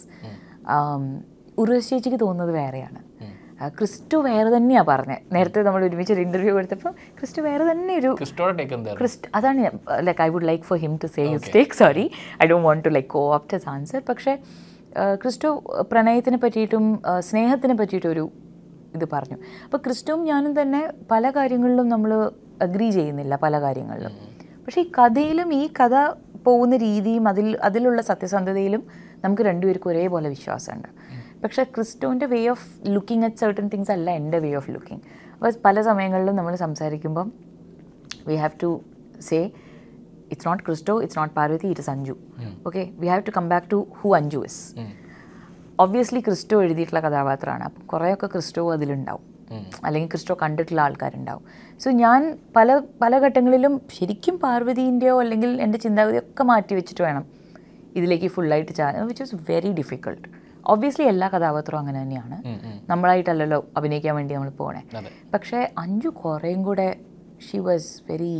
Urvashi ചേച്ചിക്ക് തോന്നുന്നത് വേറെയാണ് ആ, ക്രിസ്റ്റു വേറെ തന്നെയാണ് പറഞ്ഞത് നേരത്തെ നമ്മൾ ഒരുമിച്ച് ഒരു ഇൻ്റർവ്യൂ കൊടുത്തപ്പോൾ ക്രിസ്റ്റു വേറെ തന്നെ ഒരു ക്രിസ്റ്റോയുടെ ടേക്ക് എന്തായിരുന്നു ക്രിസ്റ്റ് അതാണ് like I would like for him to say his take sorry I don't want to like co-opt his answer പക്ഷേ ആ, ക്രിസ്റ്റോ പ്രണയത്തിനെ പറ്റിയിട്ടും ആ, സ്നേഹത്തിനെ പറ്റിയിട്ടും ഒരു ഇത് പറഞ്ഞു അപ്പോൾ ക്രിസ്റ്റുവും ഞാനും തന്നെ പല കാര്യങ്ങളിലും നമ്മൾ അഗ്രി ചെയ്യുന്നില്ല പല കാര്യങ്ങളിലും പക്ഷേ ഈ കഥയിലും ഈ കഥ പോകുന്ന രീതിയും അതിൽ അതിലുള്ള സത്യസന്ധതയിലും നമുക്ക് രണ്ടുപേർക്കും ഒരേപോലെ വിശ്വാസമുണ്ട് പക്ഷേ ക്രിസ്റ്റോൻ്റെ way of looking at certain things അല്ല എൻ്റെ വേ ഓഫ് ലുക്കിംഗ് അപ്പോൾ പല സമയങ്ങളിലും നമ്മൾ സംസാരിക്കുമ്പം we have to say it's not Christo, it's not Parvati, it is Anju. Okay, we have to come back to who Anju is. Obviously Christo എഴുതിയിട്ടുള്ള കഥാപാത്രമാണ് അപ്പം കുറേയൊക്കെ ക്രിസ്റ്റോ അതിലുണ്ടാവും അല്ലെങ്കിൽ ക്രിസ്റ്റോ കണ്ടിട്ടുള്ള ആൾക്കാരുണ്ടാവും സോ ഞാൻ പല പല ഘട്ടങ്ങളിലും ശരിക്കും പാർവതീൻ്റെയോ അല്ലെങ്കിൽ എൻ്റെ ചിന്താഗതിയൊക്കെ മാറ്റി വെച്ചിട്ട് വേണം ഇതിലേക്ക് ഫുള്ളായിട്ട് ചാ which is very difficult obviously എല്ലാ കഥാപാത്രവും അങ്ങനെ തന്നെയാണ് നമ്മളായിട്ടല്ലല്ലോ അഭിനയിക്കാൻ വേണ്ടി നമ്മൾ പോണേ അതെ പക്ഷേ അഞ്ചു കുറേയും കൂടെ ഷി വാസ് വെരി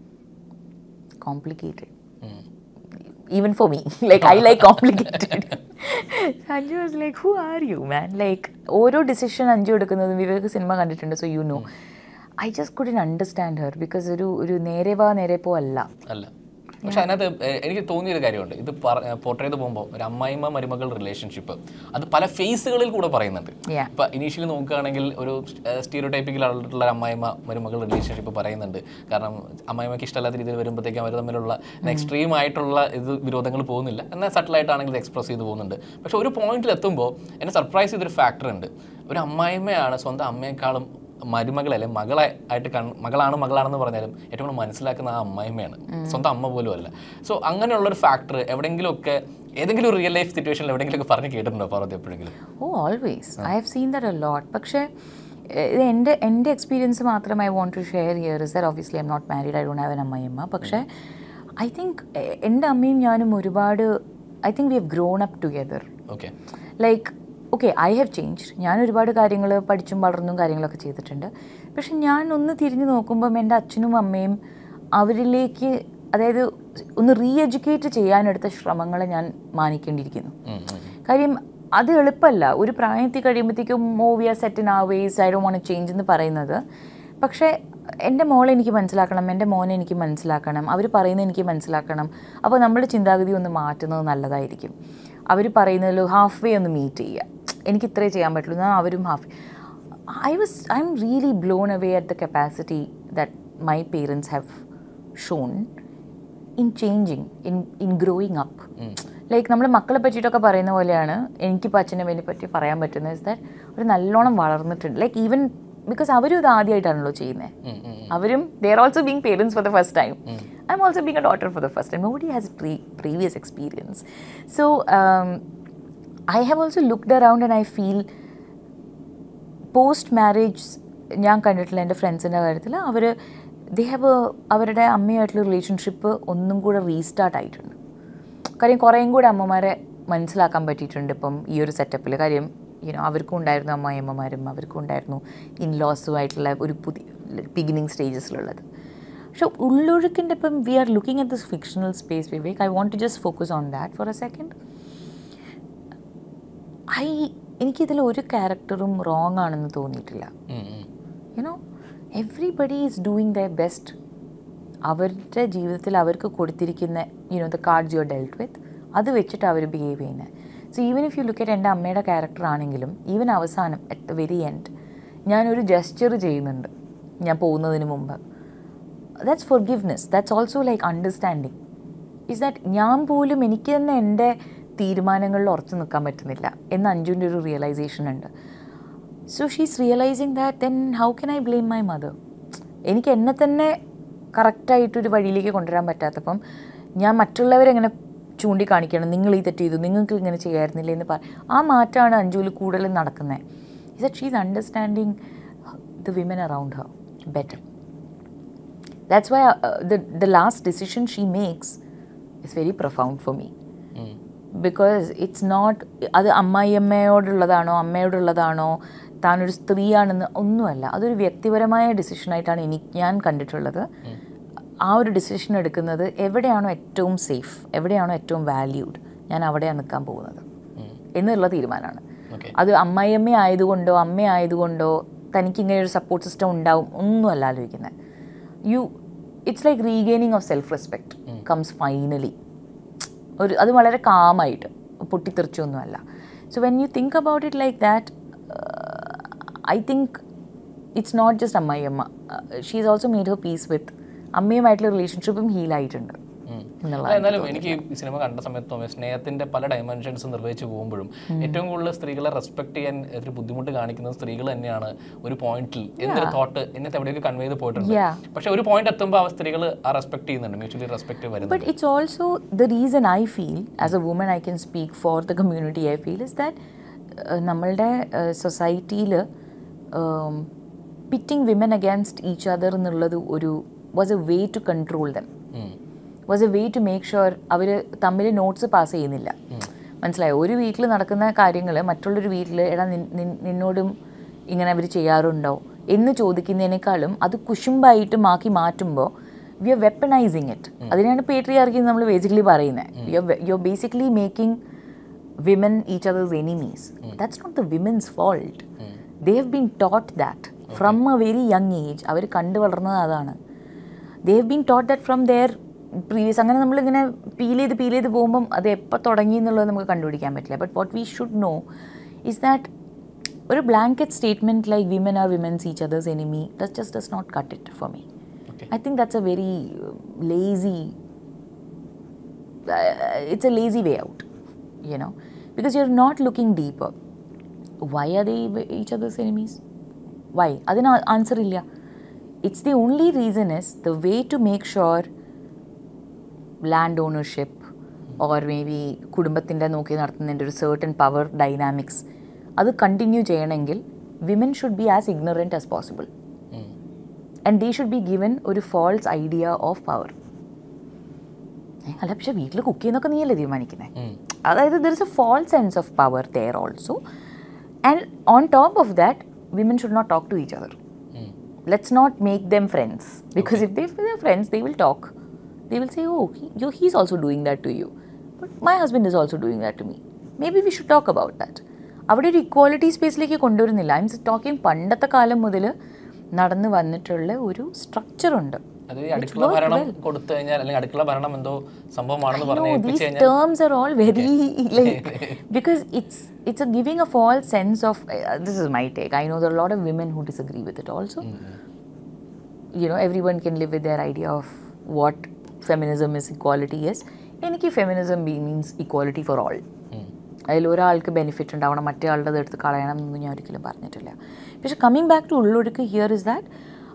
കോംപ്ലിക്കേറ്റഡ് ഉം. even for me like i like complicated Anju was like who are you man like ഓരോ ഡിസിഷൻ അഞ്ജു എടുക്കുന്നതും വിവേക് സിനിമ കണ്ടിട്ടുണ്ട് so you know I just couldn't understand her because ഒരു ഒരു നേരെ വാ നേരെ പോ അല്ല അല്ല പക്ഷെ അതിനകത്ത് എ- എനിക്ക് തോന്നിയൊരു കാര്യമുണ്ട് ഇത് പോർട്രേ ചെയ്ത് പോകുമ്പോൾ ഒരു അമ്മായിമ്മ മരുമകൾ റിലേഷൻഷിപ്പ് അത് പല ഫേസുകളിൽ കൂടെ പറയുന്നുണ്ട് Yeah. ഇപ്പൊ ഇനീഷ്യലി നോക്കുകയാണെങ്കിൽ ഒരു സ്റ്റീരിയോ ടൈപ്പിക്കൽ ആയിട്ടുള്ള ഒരു അമ്മായിമ്മ മരുമകൾ റിലേഷൻഷിപ്പ് പറയുന്നുണ്ട് കാരണം അമ്മായിമ്മയ്ക്ക് ഇഷ്ടമല്ലാത്ത രീതിയിൽ വരുമ്പോഴത്തേക്കും അവർ തമ്മിലുള്ള എക്സ്ട്രീം ആയിട്ടുള്ള ഇത് വിരോധങ്ങൾ പോകുന്നില്ല എന്നാൽ സട്ടിലായിട്ടാണെങ്കിൽ ഇത് എക്സ്പ്രസ് ചെയ്ത് പോകുന്നുണ്ട് പക്ഷെ ഒരു പോയിന്റിൽ എത്തുമ്പോൾ എന്നെ സർപ്രൈസ് ചെയ്തൊരു ഫാക്ടർ ഉണ്ട് ഒരു അമ്മായിമ്മയാണ് സ്വന്തം അമ്മയെക്കാളും മരുമകളെ അല്ലെ മകളെ ആയിട്ട് കൺ മകളാണ് മകളാണെന്ന് പറഞ്ഞാലും ഏറ്റവും കൂടുതൽ മനസ്സിലാക്കുന്ന ആ അമ്മായിമ്മയാണ് സ്വന്തം അമ്മ പോലും അല്ല സോ അങ്ങനെയുള്ളൊരു ഫാക്ടർ എവിടെയെങ്കിലുമൊക്കെ ഏതെങ്കിലും ഒരു റിയൽ ലൈഫ് സിറ്റുവേഷനിൽ എവിടെയെങ്കിലും ഒക്കെ പറഞ്ഞ് കേട്ടിട്ടുണ്ടോ പാർവതി എപ്പോഴെങ്കിലും oh always I have seen that a lot പക്ഷേ എ- ഇത് എൻ്റെ എൻ്റെ എക്സ്പീരിയൻസ് മാത്രം I want to share here is there obviously I'm not married I don't have an അമ്മയമ്മ പക്ഷേ ഐ തിങ്ക് എൻ്റെ അമ്മയും ഞാനും ഒരുപാട് I think we have grown up together okay like okay I have change ഞാൻ ഒരുപാട് കാര്യങ്ങൾ പഠിച്ചും വളർന്നും കാര്യങ്ങളൊക്കെ ചെയ്തിട്ടുണ്ട് പക്ഷെ ഞാൻ ഒന്ന് തിരിഞ്ഞു നോക്കുമ്പം എൻ്റെ അച്ഛനും അമ്മയും അവരിലേക്ക് അതായത് ഒന്ന് റീ എഡ്യൂക്കേറ്റ് ചെയ്യാനെടുത്ത ശ്രമങ്ങളെ ഞാൻ മാനിക്കേണ്ടിയിരിക്കുന്നു കാര്യം അത് എളുപ്പമല്ല ഒരു പ്രായത്തിൽ കഴിയുമ്പോഴത്തേക്കും മോ we are set in our ways I ഡോ വോണ്ട് ചേഞ്ച് എന്ന് പറയുന്നത് പക്ഷേ എൻ്റെ മോളെ എനിക്ക് മനസ്സിലാക്കണം എൻ്റെ മോനെ എനിക്ക് മനസ്സിലാക്കണം അവർ പറയുന്നത് എനിക്ക് മനസ്സിലാക്കണം അപ്പോൾ നമ്മുടെ ചിന്താഗതി ഒന്ന് മാറ്റുന്നത് നല്ലതായിരിക്കും അവർ പറയുന്നതിൽ ഹാഫ് വേ ഒന്ന് മീറ്റ് ചെയ്യുക എനിക്ക് ഇത്രേ ചെയ്യാൻ പറ്റുള്ളൂ എന്നാൽ അവരും half I was I'm really blown away at the capacity that my parents have shown in changing in in growing up like നമ്മൾ മക്കളെ പറ്റിയിട്ടൊക്കെ പറയുന്ന പോലെയാണ് എനിക്കിപ്പോൾ അച്ഛനെ വേണ്ടി പറ്റി പറയാൻ പറ്റുന്നത് ഇസ് ദാറ്റ് ഒരു നല്ലോണം വളർന്നിട്ടുണ്ട് ലൈക്ക് ഈവൻ ബിക്കോസ് അവരും ഇത് ആദ്യമായിട്ടാണല്ലോ ചെയ്യുന്നത് അവരും they are also being parents for the first time I'm also being a daughter for the first time nobody has pre previous experience so I have also looked around and I feel post marriage ഞാൻ കണ്ടിട്ടുള്ള എൻ്റെ ഫ്രണ്ട്സിൻ്റെ കാര്യത്തിൽ അവർ they have അവരുടെ അമ്മയായിട്ടുള്ള relationship ഒന്നും കൂടെ restart ആയിട്ടുണ്ട് കാര്യം കുറേയും കൂടെ അമ്മമാരെ മനസ്സിലാക്കാൻ പറ്റിയിട്ടുണ്ട് ഇപ്പം ഈ ഒരു സെറ്റപ്പിൽ കാര്യം യുനോ അവർക്കും ഉണ്ടായിരുന്നു അമ്മായിയമ്മമാരും അവർക്കും ഉണ്ടായിരുന്നു ഇൻലോസുമായിട്ടുള്ള ഒരു പുതിയ ബിഗിനിങ് സ്റ്റേജസിലുള്ളത് പക്ഷെ ഉള്ളൊഴുക്കിൻ്റെ ഇപ്പം we are looking at this fictional space Vivek I want to just focus on that for a second I എനിക്കിതിൽ ഒരു ക്യാരക്ടറും റോങ് ആണെന്ന് തോന്നിയിട്ടില്ല ഉം, ഉം. You know everybody is doing the best അവരുടെ ജീവിതത്തിൽ അവർക്ക് കൊടുത്തിരിക്കുന്ന you know the cards you dealt with അത് വെച്ചിട്ട് അവർ ബിഹേവ് ചെയ്യുന്നത് so even if you look at എൻ്റെ അമ്മയുടെ ക്യാരക്ടർ ആണെങ്കിലും ഈവൻ അവസാനം അറ്റ് ദ വെരി എൻഡ് ഞാനൊരു ജസ്റ്റർ ചെയ്യുന്നുണ്ട് ഞാൻ പോകുന്നതിന് മുമ്പ് that's forgiveness that's also like understanding is that ഞാൻ പോലും എനിക്ക് തന്നെ എൻ്റെ തീരുമാനങ്ങളിൽ ഉറച്ചു നിൽക്കാൻ പറ്റുന്നില്ല എന്ന് അഞ്ജുവിൻ്റെ ഒരു റിയലൈസേഷൻ ഉണ്ട് so she's realising that then how can I blame my mother എനിക്ക് എന്നെ തന്നെ കറക്റ്റായിട്ടൊരു വഴിയിലേക്ക് കൊണ്ടുവരാൻ പറ്റാത്തപ്പം ഞാൻ മറ്റുള്ളവരെങ്ങനെ ചൂണ്ടിക്കാണിക്കണം നിങ്ങൾ ഈ തെറ്റ് ചെയ്തു നിങ്ങൾക്ക് ഇങ്ങനെ ചെയ്യായിരുന്നില്ല എന്ന് പറ ആ മാറ്റമാണ് അഞ്ജുവിൽ കൂടുതലും നടക്കുന്നത് is that she's understanding the women around her better that's why uh, the the last decision she makes is very profound for me ഉം. ബിക്കോസ് ഇറ്റ്സ് നോട്ട് അത് അമ്മായിയമ്മയോടുള്ളതാണോ അമ്മയോടുള്ളതാണോ താനൊരു സ്ത്രീയാണെന്ന് ഒന്നുമല്ല അതൊരു വ്യക്തിപരമായ ഡിസിഷനായിട്ടാണ് എനിക്ക് ഞാൻ കണ്ടിട്ടുള്ളത് ആ ഒരു ഡിസിഷൻ എടുക്കുന്നത് എവിടെയാണോ ഏറ്റവും സേഫ് എവിടെയാണോ ഏറ്റവും വാല്യൂഡ് ഞാൻ അവിടെയാണ് നിൽക്കാൻ പോകുന്നത് ഉം. എന്നുള്ള തീരുമാനമാണ് ഓക്കെ അത് അമ്മായിയമ്മ ആയതുകൊണ്ടോ അമ്മ ആയതുകൊണ്ടോ തനിക്ക് ഇങ്ങനെ ഒരു സപ്പോർട്ട് സിസ്റ്റം ഉണ്ടാവും ഒന്നുമല്ല ആലോചിക്കുന്നത് you it's like regaining of self respect comes finally ഒരു അത് വളരെ കാമായിട്ട് പൊട്ടിത്തെറിച്ചൊന്നുമല്ല so when you think about it like that I think it's not just അമ്മായിയമ്മ she is also made her peace with അമ്മയുമായിട്ടുള്ള റിലേഷൻഷിപ്പും ഹീലായിട്ടുണ്ട് ഉം. എന്നുള്ളതാണ് എന്നാലും എനിക്ക് ഈ സിനിമ കണ്ട സമയത്ത് തോന്നിയ സ്നേഹത്തിന്റെ പല ഡയമെൻഷൻസ് നിർവഹിച്ചു പോകുമ്പോഴും ഏറ്റവും കൂടുതൽ സ്ത്രീകളെ റെസ്പെക്ട് ചെയ്യാൻ ഒരു ബുദ്ധിമുട്ട് കാണിക്കുന്നത് സ്ത്രീകൾ തന്നെയാണ് ഒരു പോയിന്റിൽ എന്നൊരു തോട്ട് എന്നെ എവിടെയൊക്കെ കൺവേ ചെയ്ത് പോയിട്ടുണ്ട് Yeah. പക്ഷെ ഒരു പോയിന്റ് എത്തുമ്പോൾ ആ സ്ത്രീകൾ ആ റെസ്പെക്ട് ചെയ്യുന്നുണ്ട് മ്യൂച്വലി റെസ്പെക്ട് വരുന്നുണ്ട് But it's also the reason I feel, as a woman, I can speak for the community, I feel, is that uh, നമ്മളുടെ സൊസൈറ്റിയിൽ pitting women against each other എന്നുള്ളത് ഒരു was a way to control them ഉം. Was a way to make sure അവർ തമ്മിൽ notes pass ചെയ്യുന്നില്ല മനസ്സിലായോ ഒരു വീട്ടിൽ നടക്കുന്ന കാര്യങ്ങൾ മറ്റുള്ളൊരു വീട്ടിൽ എടാ നിൻ- നിൻ- നിന്നോടും ഇങ്ങനെ അവർ ചെയ്യാറുണ്ടോ എന്ന് ചോദിക്കുന്നതിനേക്കാളും അത് കുശുമ്പായിട്ട് മാക്കി മാറ്റുമ്പോൾ വി ആർ വെപ്പണൈസിങ് ഇറ്റ് അതിനാണ് പേട്രിയാർക്കി നമ്മൾ ബേസിക്കലി പറയുന്നത് you you are basically making women each others enemies that's not the women's fault they have been taught that from a very young age അവർ കണ്ടു വളർന്നത് അതാണ് they have been taught that from their previous അങ്ങനെ നമ്മളിങ്ങനെ peel ചെയ്ത് peel ചെയ്ത് പോകുമ്പം അത് എപ്പോൾ തുടങ്ങി എന്നുള്ളത് നമുക്ക് കണ്ടുപിടിക്കാൻ പറ്റില്ല but what we should know is that ഒരു blanket statement like women are women's each others enemy this just does not cut it for me Okay. I think that's a very uh, lazy. Uh, it's a lazy way out, you know, because you're not looking deeper. Why are they each other's enemies? Why? അതിന് answer ഇല്ല it's the only reason is the way to make sure land ownership or maybe കുടുംബത്തിൻ്റെ നോക്കി നടത്തുന്നതിൻ്റെ ഒരു certain power dynamics അത് continue ചെയ്യണമെങ്കിൽ women should be as ignorant as possible ഉം. And they should be given ഒരു false idea of power അല്ല പക്ഷെ വീട്ടിൽ കുക്ക് ചെയ്യുന്നൊക്കെ നീയല്ലേ തീരുമാനിക്കുന്നത് ഉം. അതായത് there is a false sense of power there also and on top of that women should not talk to each other ഉം. let's not make them friends because if they if they're friends they will talk they will say oh he, you, he's also doing that to you but my husband is also doing that to me maybe we should talk about that അവിടെ ഒരു equality സ്പേസിലേക്ക് കൊണ്ടുവരുന്നില്ല I'm talking പണ്ടത്തെ കാലം മുതൽ നടന്നു വന്നിട്ടുള്ള ഒരു സ്ട്രക്ചർ ഉണ്ട് അത് ഈ അടുക്കള ഭരണം കൊടുത്തു കഴിഞ്ഞാൽ അല്ലെങ്കിൽ അടുക്കള ഭരണം എന്തോ സംഭവമാണെന്ന് No, പറഞ്ഞ് these ഏൽപ്പിച്ചു കഴിഞ്ഞാൽ terms are all very like because it's it's a giving a false sense of uh, this is my take. I know there are a lot of women who disagree with it also. You know, everyone can live with their idea of what feminism is, equality is. എനിക്ക് feminism be means equality for all ഉം. അതിൽ ഒരാൾക്ക് benefit ഉണ്ടാവണം മറ്റേ ആളുടെ എടുത്ത് കളയണം എന്നൊന്നും ഞാൻ ഒരിക്കലും പറഞ്ഞിട്ടില്ല പക്ഷെ coming back to Ullozhukku here is that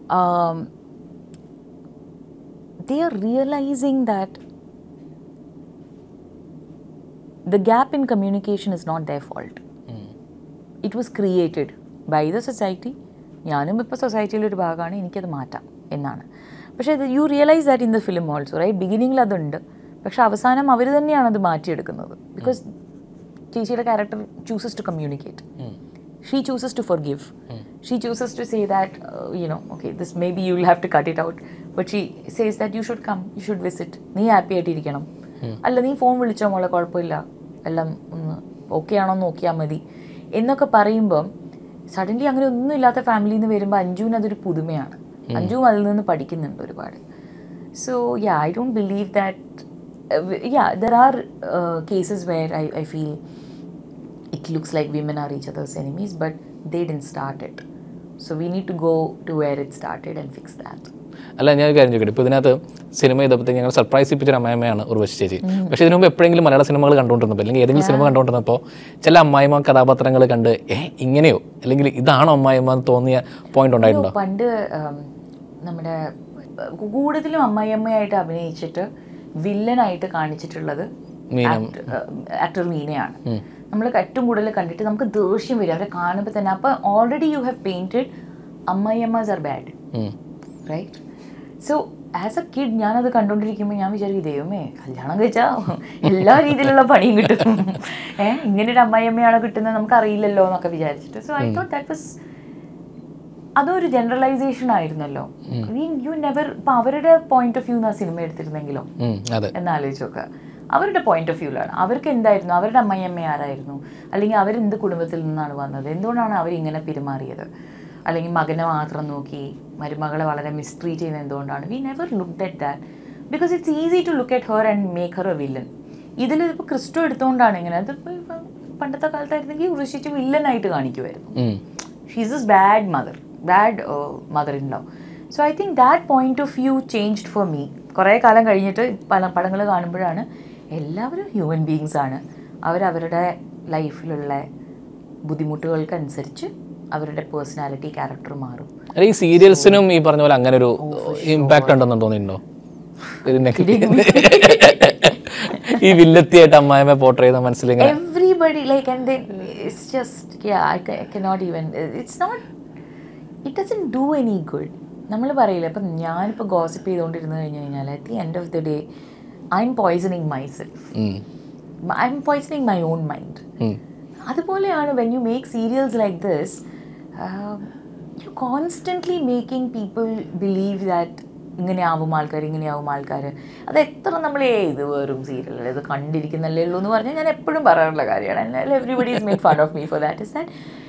they are realizing that the gap in communication is not their fault. ഉം. It was created by the society. ഞാനും ഇപ്പോൾ സൊസൈറ്റിയിലെ ഒരു ഭാഗമാണ് എനിക്കത് മാറ്റാം എന്നാണ് പക്ഷേ you realise that in the film also right ബിഗിനിങ്ങിൽ അതുണ്ട് പക്ഷെ അവസാനം അവർ തന്നെയാണ് അത് മാറ്റിയെടുക്കുന്നത് ബിക്കോസ് ചേച്ചിയുടെ character chooses to communicate she chooses to forgive. She chooses to say that, uh, you know, okay, this maybe you will have to cut it out. But she says that you should come, you should visit. നീ happy ആയിട്ടിരിക്കണം അല്ല നീ phone വിളിച്ചോ മോളെ കുഴപ്പമില്ല എല്ലാം ഒന്ന് okay ആണോ നോക്കിയാൽ മതി എന്നൊക്കെ പറയുമ്പം സഡൻലി അങ്ങനെ ഒന്നും ഇല്ലാത്ത ഫാമിലിയിൽ നിന്ന് വരുമ്പോൾ അഞ്ജുവിന് അതൊരു പുതുമയാണ് അഞ്ജുവും അതിൽ നിന്ന് പഠിക്കുന്നുണ്ട് ഒരുപാട് so yeah I don't believe that yeah there are cases where I I feel it looks like women are each other's enemies, but they didn't start it. So we need to go to where it started and fix that. അല്ല ഞാൻ ഒരു കാര്യം ചോദിക്കട്ടെ ഇപ്പോൾ ഇതിനകത്ത് cinema ചെയ്തപ്പോഴത്തേക്ക് ഞങ്ങൾ surprise ചെയ്യിപ്പിച്ചൊരു അമ്മായിമ്മയാണ് Urvashi ചേച്ചി പക്ഷേ ഇതിനു മുമ്പ് എപ്പോഴെങ്കിലും മലയാള സിനിമകൾ കണ്ടുകൊണ്ടിരുന്നപ്പോൾ അല്ലെങ്കിൽ ഏതെങ്കിലും സിനിമ കണ്ടുകൊണ്ടിരുന്നപ്പോൾ ചില അമ്മായിമ്മ കഥാപാത്രങ്ങൾ കണ്ട് ഏ ഇങ്ങനെയോ അല്ലെങ്കിൽ ഇതാണോ അമ്മായിമ്മ എന്ന് തോന്നിയ പോയിന്റ് ഉണ്ടായിട്ടുണ്ടോ പണ്ട് ഉം, നമ്മുടെ ഉം, കൂടുതലും അമ്മായിയമ്മയായിട്ട് അഭിനയിച്ചിട്ട് വില്ലനായിട്ട് കാണിച്ചിട്ടുള്ളത് ആക്ടർ മീനയാണ് നമ്മൾ ഏറ്റവും കൂടുതൽ കണ്ടിട്ട് നമുക്ക് ദേഷ്യം വരും അവരെ കാണുമ്പോൾ തന്നെ അപ്പോൾ ഓൾറെഡി യു ഹാവ് പെയിൻറ്റഡ് അമ്മായിയമ്മസ് ആർ ബാഡ് ഉം. Right so as a kid ഞാനത് കണ്ടുകൊണ്ടിരിക്കുമ്പോൾ ഞാൻ വിചാരിക്കും ദൈവമേ കല്യാണം കഴിച്ചാൽ എല്ലാ രീതിയിലുള്ള പണിയും കിട്ടും ഏഹ് ഇങ്ങനെ ഒരു അമ്മായിയമ്മയാണ് കിട്ടുന്നത് നമുക്ക് അറിയില്ലല്ലോ എന്നൊക്കെ വിചാരിച്ചിട്ട് so I thought that was അതൊരു ജനറലൈസേഷൻ ആയിരുന്നല്ലോ യു നെവർ ഇപ്പം അവരുടെ പോയിന്റ് ഓഫ് വ്യൂ ആ സിനിമ എടുത്തിരുന്നെങ്കിലോ ഉം, അതെ എന്നാലോചിച്ച് നോക്കുക അവരുടെ പോയിന്റ് ഓഫ് വ്യൂലാണ് അവർക്ക് എന്തായിരുന്നു അവരുടെ അമ്മയമ്മ ആരായിരുന്നു അല്ലെങ്കിൽ അവരെന്ത് കുടുംബത്തിൽ നിന്നാണ് വന്നത് എന്തുകൊണ്ടാണ് അവരിങ്ങനെ പെരുമാറിയത് അല്ലെങ്കിൽ മകനെ മാത്രം നോക്കി മരുമകളെ വളരെ മിസ്ട്രീറ്റ് ചെയ്യുന്നത് എന്തുകൊണ്ടാണ് we never look at that because it's easy to look at her and make her a villain ഇതിൽ ഇപ്പോൾ ക്രിസ്റ്റോ എടുത്തുകൊണ്ടാണ് ഇങ്ങനെ അതിപ്പോൾ ഇപ്പം പണ്ടത്തെ കാലത്തായിരുന്നെങ്കിൽ ഉറച്ചിട്ട് വില്ലനായിട്ട് കാണിക്കുമായിരുന്നു ഉം. She's is bad mother bad mother in law so I think that point of view changed for me കുറേ കാലം കഴിഞ്ഞിട്ട് പല പടങ്ങൾ കാണുമ്പോഴാണ് എല്ലാവരും ഹ്യൂമൻ ബീങ്സ് ആണ് അവരവരുടെ ലൈഫിലുള്ള ബുദ്ധിമുട്ടുകൾക്കനുസരിച്ച് അവരുടെ പേഴ്സണാലിറ്റി ക്യാരക്ടർ മാറും അല്ല ഈ സീരിയൽസിനും ഈ പറഞ്ഞ പോലെ അങ്ങനെ ഒരു ഇമ്പാക്ട് ഉണ്ടെന്ന് തോന്നിയിട്ടുണ്ടോ ഇതിനൊക്കെ ഈ വില്ലത്തിയായിട്ട് അമ്മായിമ്മ പോർട്രേ ചെയ്ത മനസ്സിൽ ഇങ്ങനെ everybody like and then it's just yeah I, ca- I cannot even it's not it doesn't do any good നമ്മൾ പറയില്ല ഇപ്പം ഞാനിപ്പോൾ ഗോസിപ്പ് ചെയ്തുകൊണ്ടിരുന്നു കഴിഞ്ഞു കഴിഞ്ഞാൽ at the end of the day I'm poisoning myself ഉം. I'm poisoning my own mind ഉം. അതുപോലെയാണ് when you make serials like this you constantly making people believe that ഇങ്ങനെ ആവും ആൾക്കാർ ഇങ്ങനെ ആവും ആൾക്കാർ അത് എത്ര നമ്മൾ ഏ ഇത് വെറും സീരിയൽ ഇത് കണ്ടിരിക്കുന്നല്ലേ ഉള്ളൂ എന്ന് പറഞ്ഞാൽ ഞാൻ എപ്പോഴും പറയാറുള്ള കാര്യമാണ് എന്നാൽ everybody is make fun of me for that is that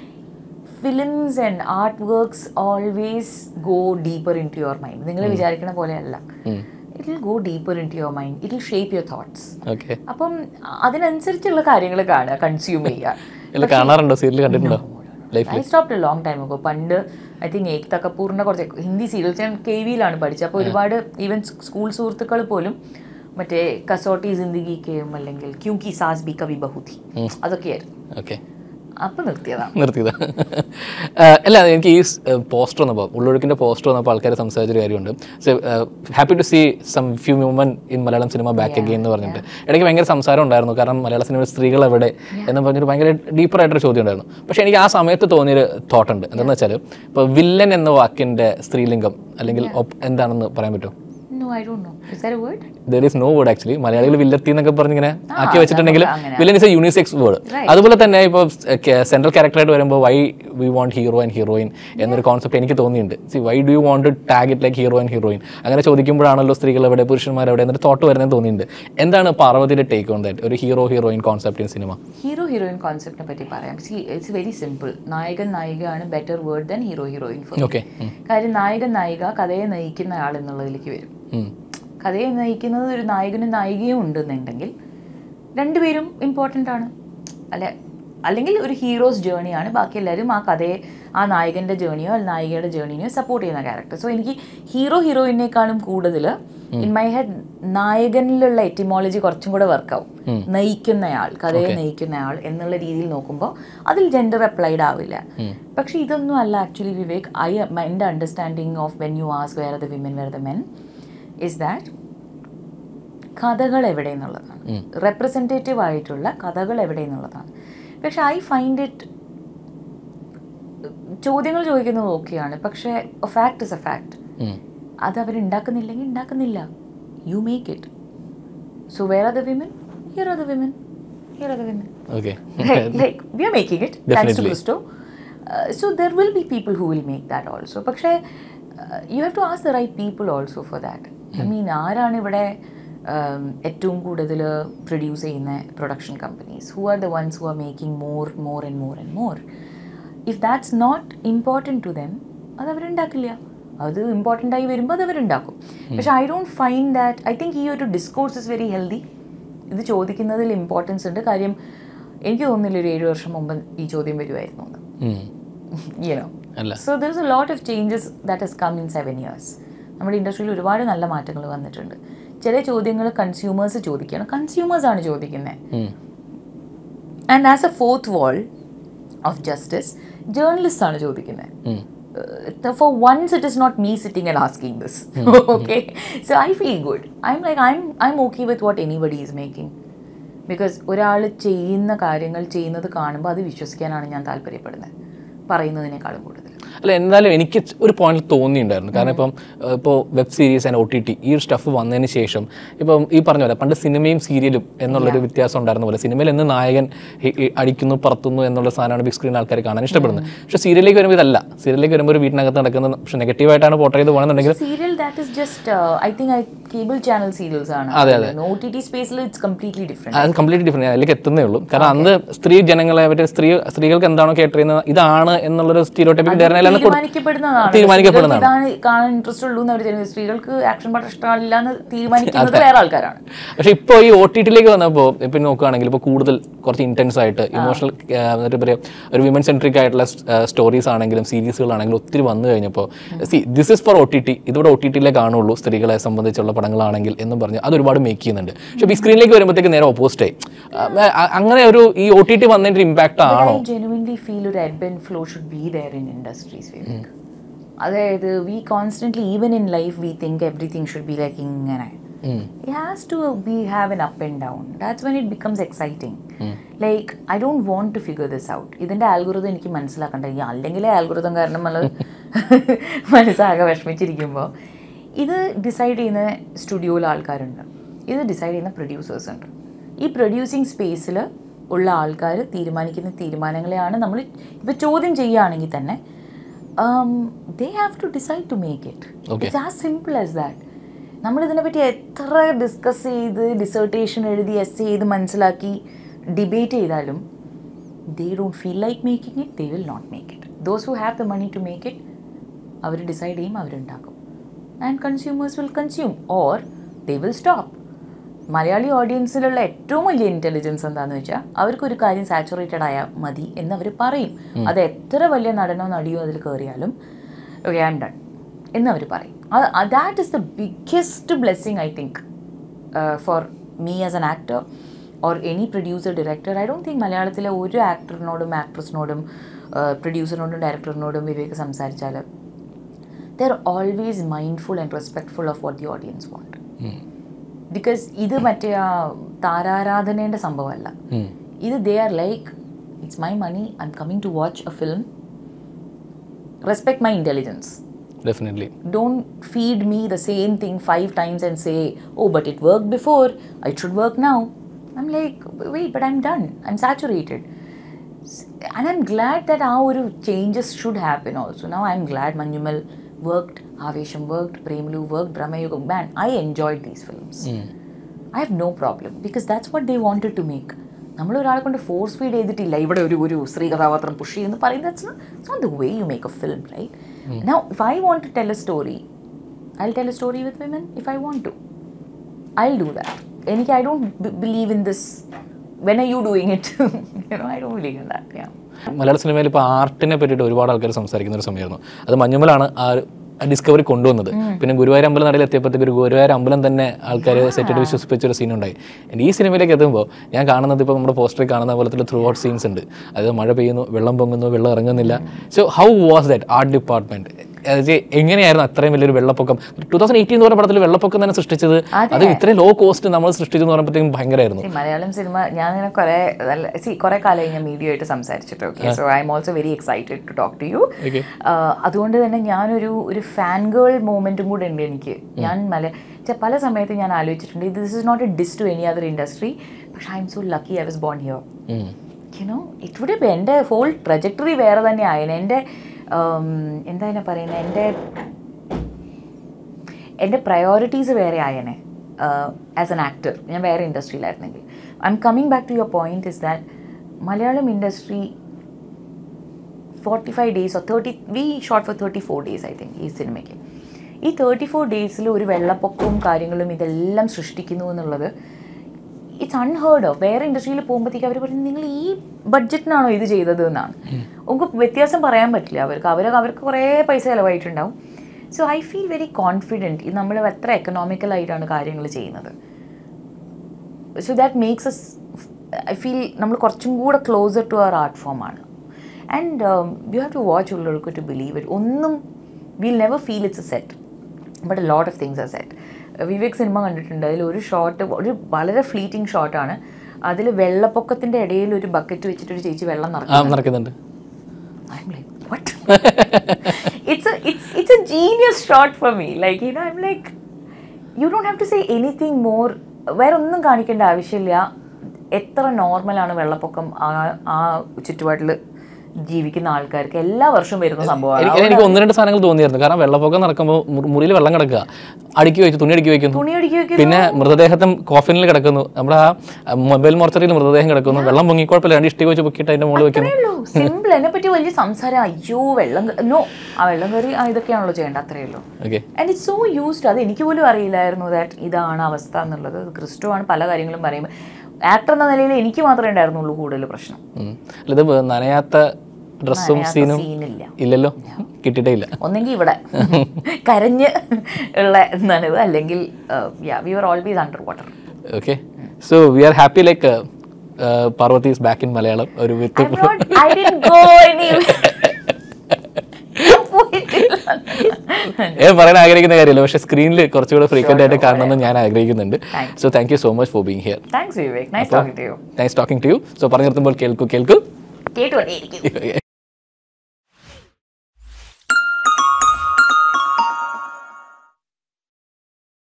films and art works always go deeper into your mind നിങ്ങൾ വിചാരിക്കണ പോലെയല്ല it will go deeper into your mind it will shape your thoughts okay അപ്പം അതിനനുസരിച്ചുള്ള കാര്യങ്ങൾ കാണുക consume ചെയ്യുക ഇല്ല കാണാറുണ്ടോ സീരിയൽ കണ്ടിട്ടുണ്ടോ ലൈഫിൽ I stop a long time ഒക്കെ പണ്ട് ഐ തിങ്ക് ഏക്ത കപൂറിൻ്റെ കുറച്ച് ഹിന്ദി സീരിയൽസ് ഞാൻ കെ വിയിലാണ് പഠിച്ചത് അപ്പോൾ ഒരുപാട് ഈവൻ സ്കൂൾ സുഹൃത്തുക്കൾ പോലും മറ്റേ കസോട്ടി ജിന്ദഗി കേയും അല്ലെങ്കിൽ ക്യൂക്കി സാസ് ബി കവി ബഹുതി അതൊക്കെയായിരുന്നു ഓക്കെ അപ്പം നിർത്തിയതാണ് നിർത്തിയതാ അല്ല എനിക്ക് ഈ പോസ്റ്റർ വന്നപ്പോൾ ഉള്ളൊഴുക്കിൻ്റെ പോസ്റ്റർ വന്നപ്പോൾ ആൾക്കാർ സംസാരിച്ചൊരു കാര്യമുണ്ട് happy to see some few movement in Malayalam cinema back again എന്ന് പറഞ്ഞിട്ട് ഇടയ്ക്ക് ഭയങ്കര സംസാരം ഉണ്ടായിരുന്നു കാരണം മലയാള സിനിമയിൽ സ്ത്രീകൾ എവിടെ എന്ന് പറഞ്ഞൊരു ഭയങ്കര ഡീപ്പറായിട്ടൊരു ചോദ്യം ഉണ്ടായിരുന്നു പക്ഷേ എനിക്ക് ആ സമയത്ത് തോന്നിയൊരു തോട്ടുണ്ട് എന്താണെന്ന് വെച്ചാൽ ഇപ്പോൾ വില്ലൻ എന്ന വാക്കിൻ്റെ സ്ത്രീലിംഗം അല്ലെങ്കിൽ op- എന്താണെന്ന് പറയാൻ പറ്റുമോ no I don't know is that a word there is no word actually മലയാളികൾ വില്ലത്തി എന്നൊക്കെ പറഞ്ഞിങ്ങനെ ആക്കി വെച്ചിട്ടുണ്ടെങ്കിൽ അങ്ങനെ. Villain is a unisex word അതുപോലെ തന്നെ ഇപ്പോൾ സെൻട്രൽ ക്യാരക്ടറായിട്ട് വരുമ്പോൾ why we want hero and heroine എന്നൊരു കോൺസെപ്റ്റ് എനിക്ക് തോന്നിയിട്ടുണ്ട് see why do you want tag it like hero and heroine അങ്ങനെ ചോദിക്കുമ്പോഴാണല്ലോ സ്ത്രീകൾ എവിടെ പുരുഷന്മാർ എവിടെ എന്നൊരു തോട്ട് വരുന്നത് തോന്നിയിട്ടുണ്ട് എന്താണ് പാർവതിയുടെ ടേക്ക് ഓൺ ദാറ്റ് ഒരു hero heroine concept in cinema hero heroine കോൺസെപ്റ്റിനെ പറ്റി പറയാം സി ഇറ്റ്സ് വെരി സിമ്പിൾ നായകൻ നായികയാണ് better word than hero heroine for okay കാര്യം നായകൻ നായിക കഥയെ നയിക്കുന്ന ആൾ എന്നുള്ളതിലേക്ക് വരും കഥയെ നയിക്കുന്നത് ഒരു നായകനും നായികയും ഉണ്ടെന്നുണ്ടെങ്കിൽ രണ്ടുപേരും ഇമ്പോർട്ടൻ്റ് ആണ് അല്ലെ അല്ലെങ്കിൽ ഒരു ഹീറോസ് ജേണിയാണ് ബാക്കി എല്ലാവരും ആ കഥയെ ആ നായകൻ്റെ ജേണിയോ അല്ലെങ്കിൽ നായികയുടെ ജേണിയോ സപ്പോർട്ട് ചെയ്യുന്ന ക്യാരക്ടർ സോ എനിക്ക് ഹീറോ ഹീറോയിനേക്കാളും കൂടുതൽ ഇൻ മൈ ഹെഡ് നായകനിലുള്ള എറ്റിമോളജി കുറച്ചും കൂടെ വർക്കാവും നയിക്കുന്നയാൾ കഥയെ നയിക്കുന്നയാൾ എന്നുള്ള രീതിയിൽ നോക്കുമ്പോൾ അതിൽ ജെൻഡർ അപ്ലൈഡ് ആവില്ല പക്ഷെ ഇതൊന്നും അല്ല ആക്ച്വലി വിവേക് ഐ എൻ്റെ understanding of when you ask where the women where the men is that കഥകൾ എവിടെ എന്നുള്ളതാണ് റെപ്രസെൻറ്റേറ്റീവ് ആയിട്ടുള്ള കഥകൾ എവിടെ എന്നുള്ളതാണ് പക്ഷെ ഐ ഫൈൻഡ് ഇറ്റ് ചോദ്യങ്ങൾ ചോദിക്കുന്നത് ഓക്കെയാണ് പക്ഷേ ഫാക്ട് ഇസ് എ ഫാക്ട് അത് അവരുണ്ടാക്കുന്നില്ലെങ്കിൽ ഉണ്ടാക്കുന്നില്ല you make it So where are the women? Here are the women. Here are the women. Okay like, like we are making it thanks to Definitely. Gusto. Uh, so there will be people who will make that also. പക്ഷേ uh, you have to ask the right people also for that. I mean ആരാണ് ഇവിടെ um, ഏറ്റവും കൂടുതൽ produce ചെയ്യുന്ന production companies who are the ones who are making more more and more and more if that's not important to them അത് അവരുണ്ടാക്കില്ല അത് important ആയി വരുമ്പോൾ അത് അവരുണ്ടാക്കും പക്ഷെ I don't find that I think ഈ ഒരു ഡിസ്കോഴ്സ് ഇസ് വെരി ഹെൽത്തി ഇത് ചോദിക്കുന്നതിൽ ഇമ്പോർട്ടൻസ് ഉണ്ട് കാര്യം എനിക്ക് തോന്നുന്നില്ല ഒരു ഏഴ് വർഷം മുമ്പ് ഈ ചോദ്യം വരുമായിരുന്നു എന്ന് യുനോ അല്ല so there is a lot of changes that has come in seven years നമ്മുടെ ഇൻഡസ്ട്രിയിൽ ഒരുപാട് നല്ല മാറ്റങ്ങൾ വന്നിട്ടുണ്ട് ചില ചോദ്യങ്ങൾ കൺസ്യൂമേഴ്സ് ചോദിക്കുകയാണ് കൺസ്യൂമേഴ്സാണ് ചോദിക്കുന്നത് and as a fourth wall of justice journalist ആണ് ചോദിക്കുന്നത് for once it is not me sitting and asking this okay so i feel good i'm like i'm i'm okay with what anybody is making because ഒരാൾ ചെയ്യുന്ന കാര്യങ്ങൾ ചെയ്യുന്നത് കാണുമ്പോൾ അത് വിശ്വസിക്കാനാണ് ഞാൻ താല്പര്യപ്പെടുന്നത് പറയുന്നതിനേക്കാളും കൂടുതൽ അല്ല എന്തായാലും എനിക്ക് ഒരു പോയിന്റ് തോന്നിയിട്ടുണ്ടായിരുന്നു കാരണം ഇപ്പം ഇപ്പോൾ web series and O T T ഈ ഒരു സ്റ്റഫ് വന്നതിന് ശേഷം ഇപ്പം ഈ പറഞ്ഞ പോലെ പണ്ട് സിനിമയും സീരിയലും എന്നുള്ളൊരു വ്യത്യാസം ഉണ്ടായിരുന്ന പോലെ സിനിമയിൽ എന്ന് നായകൻ ഹി- ഹി- അടിക്കുന്നു പറത്തുന്നു എന്നുള്ള സാധനമാണ് ബിഗ് സ്ക്രീൻ ആൾക്കാർ കാണാൻ ഇഷ്ടപ്പെടുന്നത് പക്ഷേ സീരിയലിലേക്ക് വരുമ്പോൾ ഇതല്ല സീരിയലിലേക്ക് വരുമ്പോൾ ഒരു വീട്ടിനകത്ത് നടക്കുന്ന പക്ഷേ നെഗറ്റീവായിട്ടാണ് പോർട്രേ ചെയ്ത് പോകുന്നുണ്ടെങ്കിൽ serial that is just I think I cable channel serials ആണ് ഒ ടി ടി സ്പേസിൽ ഇറ്റ്സ് കംപ്ലീറ്റ്ലി ഡിഫറെന്റ് അത് കംപ്ലീറ്റ് ഡിഫറെൻറ്റ് അതിലേക്ക് എത്തുന്നേ ഉള്ളൂ കാരണം അന്ന് സ്ത്രീ ജനങ്ങളെ മറ്റേ സ്ത്രീ സ്ത്രീകൾക്ക് എന്താണോ കേട്ടർ ചെയ്യുന്നത് ഇതാണ് എന്നുള്ളൊരു സ്റ്റീരിയോടൈപ്പിക് ധാരണയിലാണ് തീരുമാനിക്കപ്പെടുന്നതാണ് തീരുമാനിക്കപ്പെടുന്നതാണ്. സ്ത്രീകൾക്ക് ഇതാണ് കാണാൻ ഇൻട്രസ്റ്റ് ഉള്ളൂ എന്ന് അവർ തരുന്നത് സ്ത്രീകൾക്ക് ആക്ഷൻ പാട്ട് ഇഷ്ടമില്ല എന്ന് തീരുമാനിക്കുന്നത് വേറെ ആൾക്കാരാണ് പക്ഷെ ഇപ്പോൾ ഈ ഒ ടി ടിയിലേക്ക് വന്നപ്പോൾ ഇപ്പം നോക്കുകയാണെങ്കിൽ ഇപ്പോൾ കൂടുതൽ കുറച്ച് ഇൻറ്റൻസ് ആയിട്ട് ഇമോഷണൽ എന്നിട്ട് പറയുക ഒരു വിമൻ സെൻട്രിക് ആയിട്ടുള്ള സ്റ്റോറീസ് ആണെങ്കിലും സീരീസുകളാണെങ്കിലും ഒത്തിരി വന്നു കഴിഞ്ഞപ്പോൾ see this is for O T T ഇതിവിടെ ഒ ടി ടിയിലേ കാണുള്ളൂ സ്ത്രീകളെ സംബന്ധിച്ചുള്ള പടങ്ങളാണെങ്കിൽ എന്നും പറഞ്ഞ് അത് ഒരുപാട് മേക്ക് ചെയ്യുന്നുണ്ട് പക്ഷേ ഈ സ്ക്രീനിലേക്ക് വരുമ്പോഴത്തേക്ക് നേരെ ഓപ്പോസിറ്റ് ആയി ആ, അങ്ങനെ ഒരു ഈ ഒ ടി ടി വന്നതിൻ്റെ ഒരു ഇമ്പാക്റ്റ് ആണോ ഐ ജെനുവിൻലി ഫീൽ ഒരു ebb and flow should be there in industries അതായത് we constantly even in life we think everything should be like ഇങ്ങനെ it has to be have an up and down that's when it becomes exciting like i don't want to figure this out ഇതിൻ്റെ ആൽഗുരുതം എനിക്ക് മനസ്സിലാക്കണ്ട ഈ അല്ലെങ്കിൽ ആൽഗുരുതം കാരണം നമ്മൾ മനസ്സാകെ വിഷമിച്ചിരിക്കുമ്പോൾ ഇത് decide ചെയ്യുന്ന സ്റ്റുഡിയോയിൽ ആൾക്കാരുണ്ട് ഇത് ഡിസൈഡ് ചെയ്യുന്ന പ്രൊഡ്യൂസേഴ്സ് ഉണ്ട് ഈ പ്രൊഡ്യൂസിങ് സ്പേസിൽ ഉള്ള ആൾക്കാർ തീരുമാനിക്കുന്ന തീരുമാനങ്ങളെയാണ് നമ്മൾ ഇപ്പോൾ ചോദ്യം ചെയ്യുകയാണെങ്കിൽ തന്നെ they have to decide to make it Okay. It's as simple as that നമ്മളിതിനെ പറ്റി എത്ര ഡിസ്കസ് ചെയ്ത് ഡിസേർട്ടേഷൻ എഴുതി എസ് ചെയ്ത് മനസ്സിലാക്കി ഡിബേറ്റ് ചെയ്താലും they don't feel like making it they will not make it those who have the money to make it അവർ decide ചെയ്യും അവരുണ്ടാക്കും and consumers will consume or they will stop Malayali ഓഡിയൻസിലുള്ള ഏറ്റവും വലിയ ഇൻ്റലിജൻസ് എന്താണെന്ന് വെച്ചാൽ അവർക്കൊരു കാര്യം സാച്ചുറേറ്റഡ് ആയാൽ മതി എന്ന് അവർ പറയും അത് എത്ര വലിയ നടനോ നടിയോ അതിൽ കയറിയാലും ഓക്കെ ഐ എം ഡൺ എന്ന് അവർ പറയും that is the biggest blessing I think for me as an actor or any producer director I don't think മലയാളത്തിലെ ഒരു ആക്ടറിനോടും ആക്ട്രസിനോടും പ്രൊഡ്യൂസറിനോടും ഡയറക്ടറിനോടും വിവേക് സംസാരിച്ചാൽ there always mindful and respectful of what the audience want because ഇത് മറ്റേ ആ താരാരാധനേൻ്റെ സംഭവമല്ല ഇത് they are like it's my money I'm coming to watch a film respect my intelligence definitely don't feed me the same thing five times and say, oh, but it worked before, it should work now. I'm like, wait, but I'm done. I'm saturated. S- And I'm glad that our changes should happen also. Now I'm glad Manjumal worked, Avesham worked, Premlu worked, Brahmayugam. Man, I enjoyed these films. I have no problem because that's what they wanted to make. നമ്മൾ ഒരാളെ കൊണ്ട് force feed ചെയ്തിട്ടില്ല ഇവിടെ ഒരു ഒരു സ്ത്രീ കഥാപാത്രം push ചെയ്യുന്നു പറയുന്നത് it's not the way you make a film right now if I want to tell a story I tell a story with women if I want to I do that എനിക്ക് I don't believe in this when are you doing it you know I don't believe in that yeah Malayala സിനിമയിൽ ഇപ്പോൾ ആർട്ടിനെ പറ്റിയിട്ട് ഒരുപാട് ആൾക്കാർ സംസാരിക്കുന്ന ഒരു സമയമായിരുന്നു അത് മഞ്ഞുമലാണ് ആ ഡിസ്കവറി കൊണ്ടുവന്നത് പിന്നെ ഗുരുവായൂർ അമ്പലം നടയിൽ എത്തിയപ്പോഴത്തേക്ക് ഒരു ഗുരുവായൂർ അമ്പലം തന്നെ ആൾക്കാർ സെറ്റിട്ട് വിശ്വസിപ്പിച്ച ഒരു സീൻ ഉണ്ടായി എൻ്റെ ഈ സിനിമയിലേക്ക് എത്തുമ്പോൾ ഞാൻ കാണുന്നത് ഇപ്പോൾ നമ്മുടെ പോസ്റ്ററിൽ കാണുന്ന പോലത്തെ ത്രൂ ഔട്ട് സീൻസ് ഉണ്ട് അതായത് മഴ പെയ്യുന്നു വെള്ളം പൊങ്ങുന്നു വെള്ളം ഇറങ്ങുന്നില്ല so how was that art department അത് എങ്ങനെയായിരുന്നു അത്രയും വലിയൊരു വെള്ളപ്പൊക്കം ടൂ തൗസൻഡ് എയ്റ്റീൻ എന്ന് പറഞ്ഞ പടത്തിൽ വെള്ളപ്പൊക്കം തന്നെ സൃഷ്ടിച്ചത് അത് ഇത്രയും ലോ കോസ്റ്റ് നമ്മൾ സൃഷ്ടിച്ചു എന്ന് പറയുമ്പോഴത്തേക്കും ഭയങ്കരമായിരുന്നു See, മലയാളം സിനിമ ഞാൻ ഇങ്ങനെ കുറേ സി കുറേ കാലമായി ഞാൻ മീഡിയ ആയിട്ട് സംസാരിച്ചിട്ട് okay so I'm also very excited to talk to you Okay. അതുകൊണ്ട് തന്നെ ഞാനൊരു ഒരു ഫാൻ ഗേൾ മൂമെൻറ്റും കൂടെ ഉണ്ട് എനിക്ക് ഞാൻ മല ചെ- പല സമയത്ത് ഞാൻ ആലോചിച്ചിട്ടുണ്ട് this is not a dis to any other industry പക്ഷെ I'm so lucky I was born here um. You know it would ഇപ്പം എൻ്റെ ഹോൾ ട്രജക്ടറി വേറെ തന്നെ ആയേനെ എൻ്റെ ഉം, എന്താ ഇതിനെ പറയുന്നത് എൻ്റെ എൻ്റെ പ്രയോറിറ്റീസ് വേറെ ആയേനെ ആസ് എൻ ആക്ടർ ഞാൻ വേറെ ഇൻഡസ്ട്രിയിലായിരുന്നെങ്കിൽ I'm coming back to your point is that Malayalam industry forty five days thirty we shot for thirty four days I think ഈ സിനിമയ്ക്ക് ഈ തേർട്ടി ഫോർ ഡേയ്സിൽ ഒരു വെള്ളപ്പൊക്കവും കാര്യങ്ങളും ഇതെല്ലാം സൃഷ്ടിക്കുന്നു എന്നുള്ളത് ഇറ്റ്സ് അൺഹേർഡ് ഓഫ് വേറെ ഇൻഡസ്ട്രിയിൽ പോകുമ്പോഴത്തേക്ക് അവർ പറയും നിങ്ങൾ ഈ ബഡ്ജറ്റിനാണോ ഇത് ചെയ്തത് എന്നാണ് നമുക്ക് വ്യത്യാസം പറയാൻ പറ്റില്ല അവർക്ക് അവർ അവർക്ക് കുറേ പൈസ ചിലവായിട്ടുണ്ടാവും so I feel very confident നമ്മൾ എത്ര എക്കണോമിക്കലായിട്ടാണ് കാര്യങ്ങൾ ചെയ്യുന്നത് so that makes us I feel നമ്മൾ കുറച്ചും കൂടെ ക്ലോസർ ടു അവർ ആർട്ട് ഫോമാണ് and you have to watch ഉള്ളവർക്ക് ടു ബിലീവ് ഇറ്റ് ഒന്നും will never feel it's a set but a lot of things a set Vivek സിനിമ കണ്ടിട്ടുണ്ട് അതിൽ ഒരു ഷോട്ട് ഒരു വളരെ ഫ്ലീറ്റിംഗ് ഷോട്ടാണ് അതിൽ വെള്ളപ്പൊക്കത്തിൻ്റെ ഇടയിൽ ഒരു ബക്കറ്റ് വെച്ചിട്ട് ഒരു ചേച്ചി വെള്ളം നിറക്കും ആ നടക്കുന്നുണ്ട് I'm like, what? it's a it's it's a genius shot for me. Like you know, I'm like, you don't have to say anything more. വേറെ ഒന്നും കാണിക്കേണ്ട ആവശ്യമില്ല എത്ര നോർമലാണ് വെള്ളപ്പൊക്കം ആ ആ ചുറ്റുപാട്ടിൽ ജീവിക്കുന്ന ആൾക്കാർക്ക് എല്ലാ വർഷവും വരുന്ന സംഭവമാണ് എനിക്ക് എനിക്ക് ഒന്ന് രണ്ട് സാധനങ്ങൾ തോന്നിയായിരുന്നു കാരണം വെള്ളപ്പൊക്കം നടക്കുമ്പോൾ മുറിയിൽ വെള്ളം കിടക്കുക അടുക്കി വെച്ചു തുണി അടുക്കി വെക്കുന്നു തുണി അടിക്കുകയൊക്കെ പിന്നെ മൃതദേഹത്തും കോഫിനിൽ കിടക്കുന്നു നമ്മുടെ ആ മൊബൈൽ മോർച്ചറിയിൽ മൃതദേഹം കിടക്കുന്നു വെള്ളം പൊങ്ങി കുഴപ്പമില്ല രണ്ട് ഇഷ്ടിക വെച്ച് പൊക്കിയിട്ട് അതിന്റെ മുകളിൽ വെക്കുന്നു അത്രേ ഉള്ളൂ സിമ്പിൾ എന്നെ പറ്റി വലിയ സംസാരം അയ്യോ വെള്ളം നോ ആ വെള്ളം കയറി ആ ഇതൊക്കെയാണല്ലോ ചെയ്യേണ്ടത് അത്രേ ഉള്ളൂ okay and it's so used അത് എനിക്ക് പോലും അറിയില്ലായിരുന്നു ദാറ്റ് ഇതാണ് അവസ്ഥ എന്നുള്ളത് ക്രിസ്റ്റോ ആണ് പല കാര്യങ്ങളും പറയുമ്പോൾ ആക്ടർ എന്ന നിലയിൽ എനിക്ക് മാത്രമേ ഉണ്ടായിരുന്നുള്ളൂ കൂടുതൽ പ്രശ്നം അല്ല ഇത് നനയാത്ത ഡ്രസ്സും സീനും സീനില്ല ഇല്ലല്ലോ കിട്ടിയിട്ടേ ഇല്ല ഒന്നെങ്കിൽ ഇവിടെ കരഞ്ഞ് ഉള്ള നനവ് അല്ലെങ്കിൽ yeah we are always under water okay so we are happy like Parvathy is back in Malayalam ഒരു with I did go any ഞാൻ പറയാൻ ആഗ്രഹിക്കുന്ന കാര്യമില്ല പക്ഷേ സ്ക്രീനിൽ കുറച്ചുകൂടെ ഫ്രീക്വന്റ് ആയിട്ട് കാണണമെന്ന് ഞാൻ ആഗ്രഹിക്കുന്നുണ്ട് so thank you so much for being here thanks Vivek nice talking to you nice talking to you so പറഞ്ഞു നിർത്തുമ്പോൾ കേൾക്കൂ കേൾക്കൂ കേട്ടുകൊണ്ടേയിരിക്കും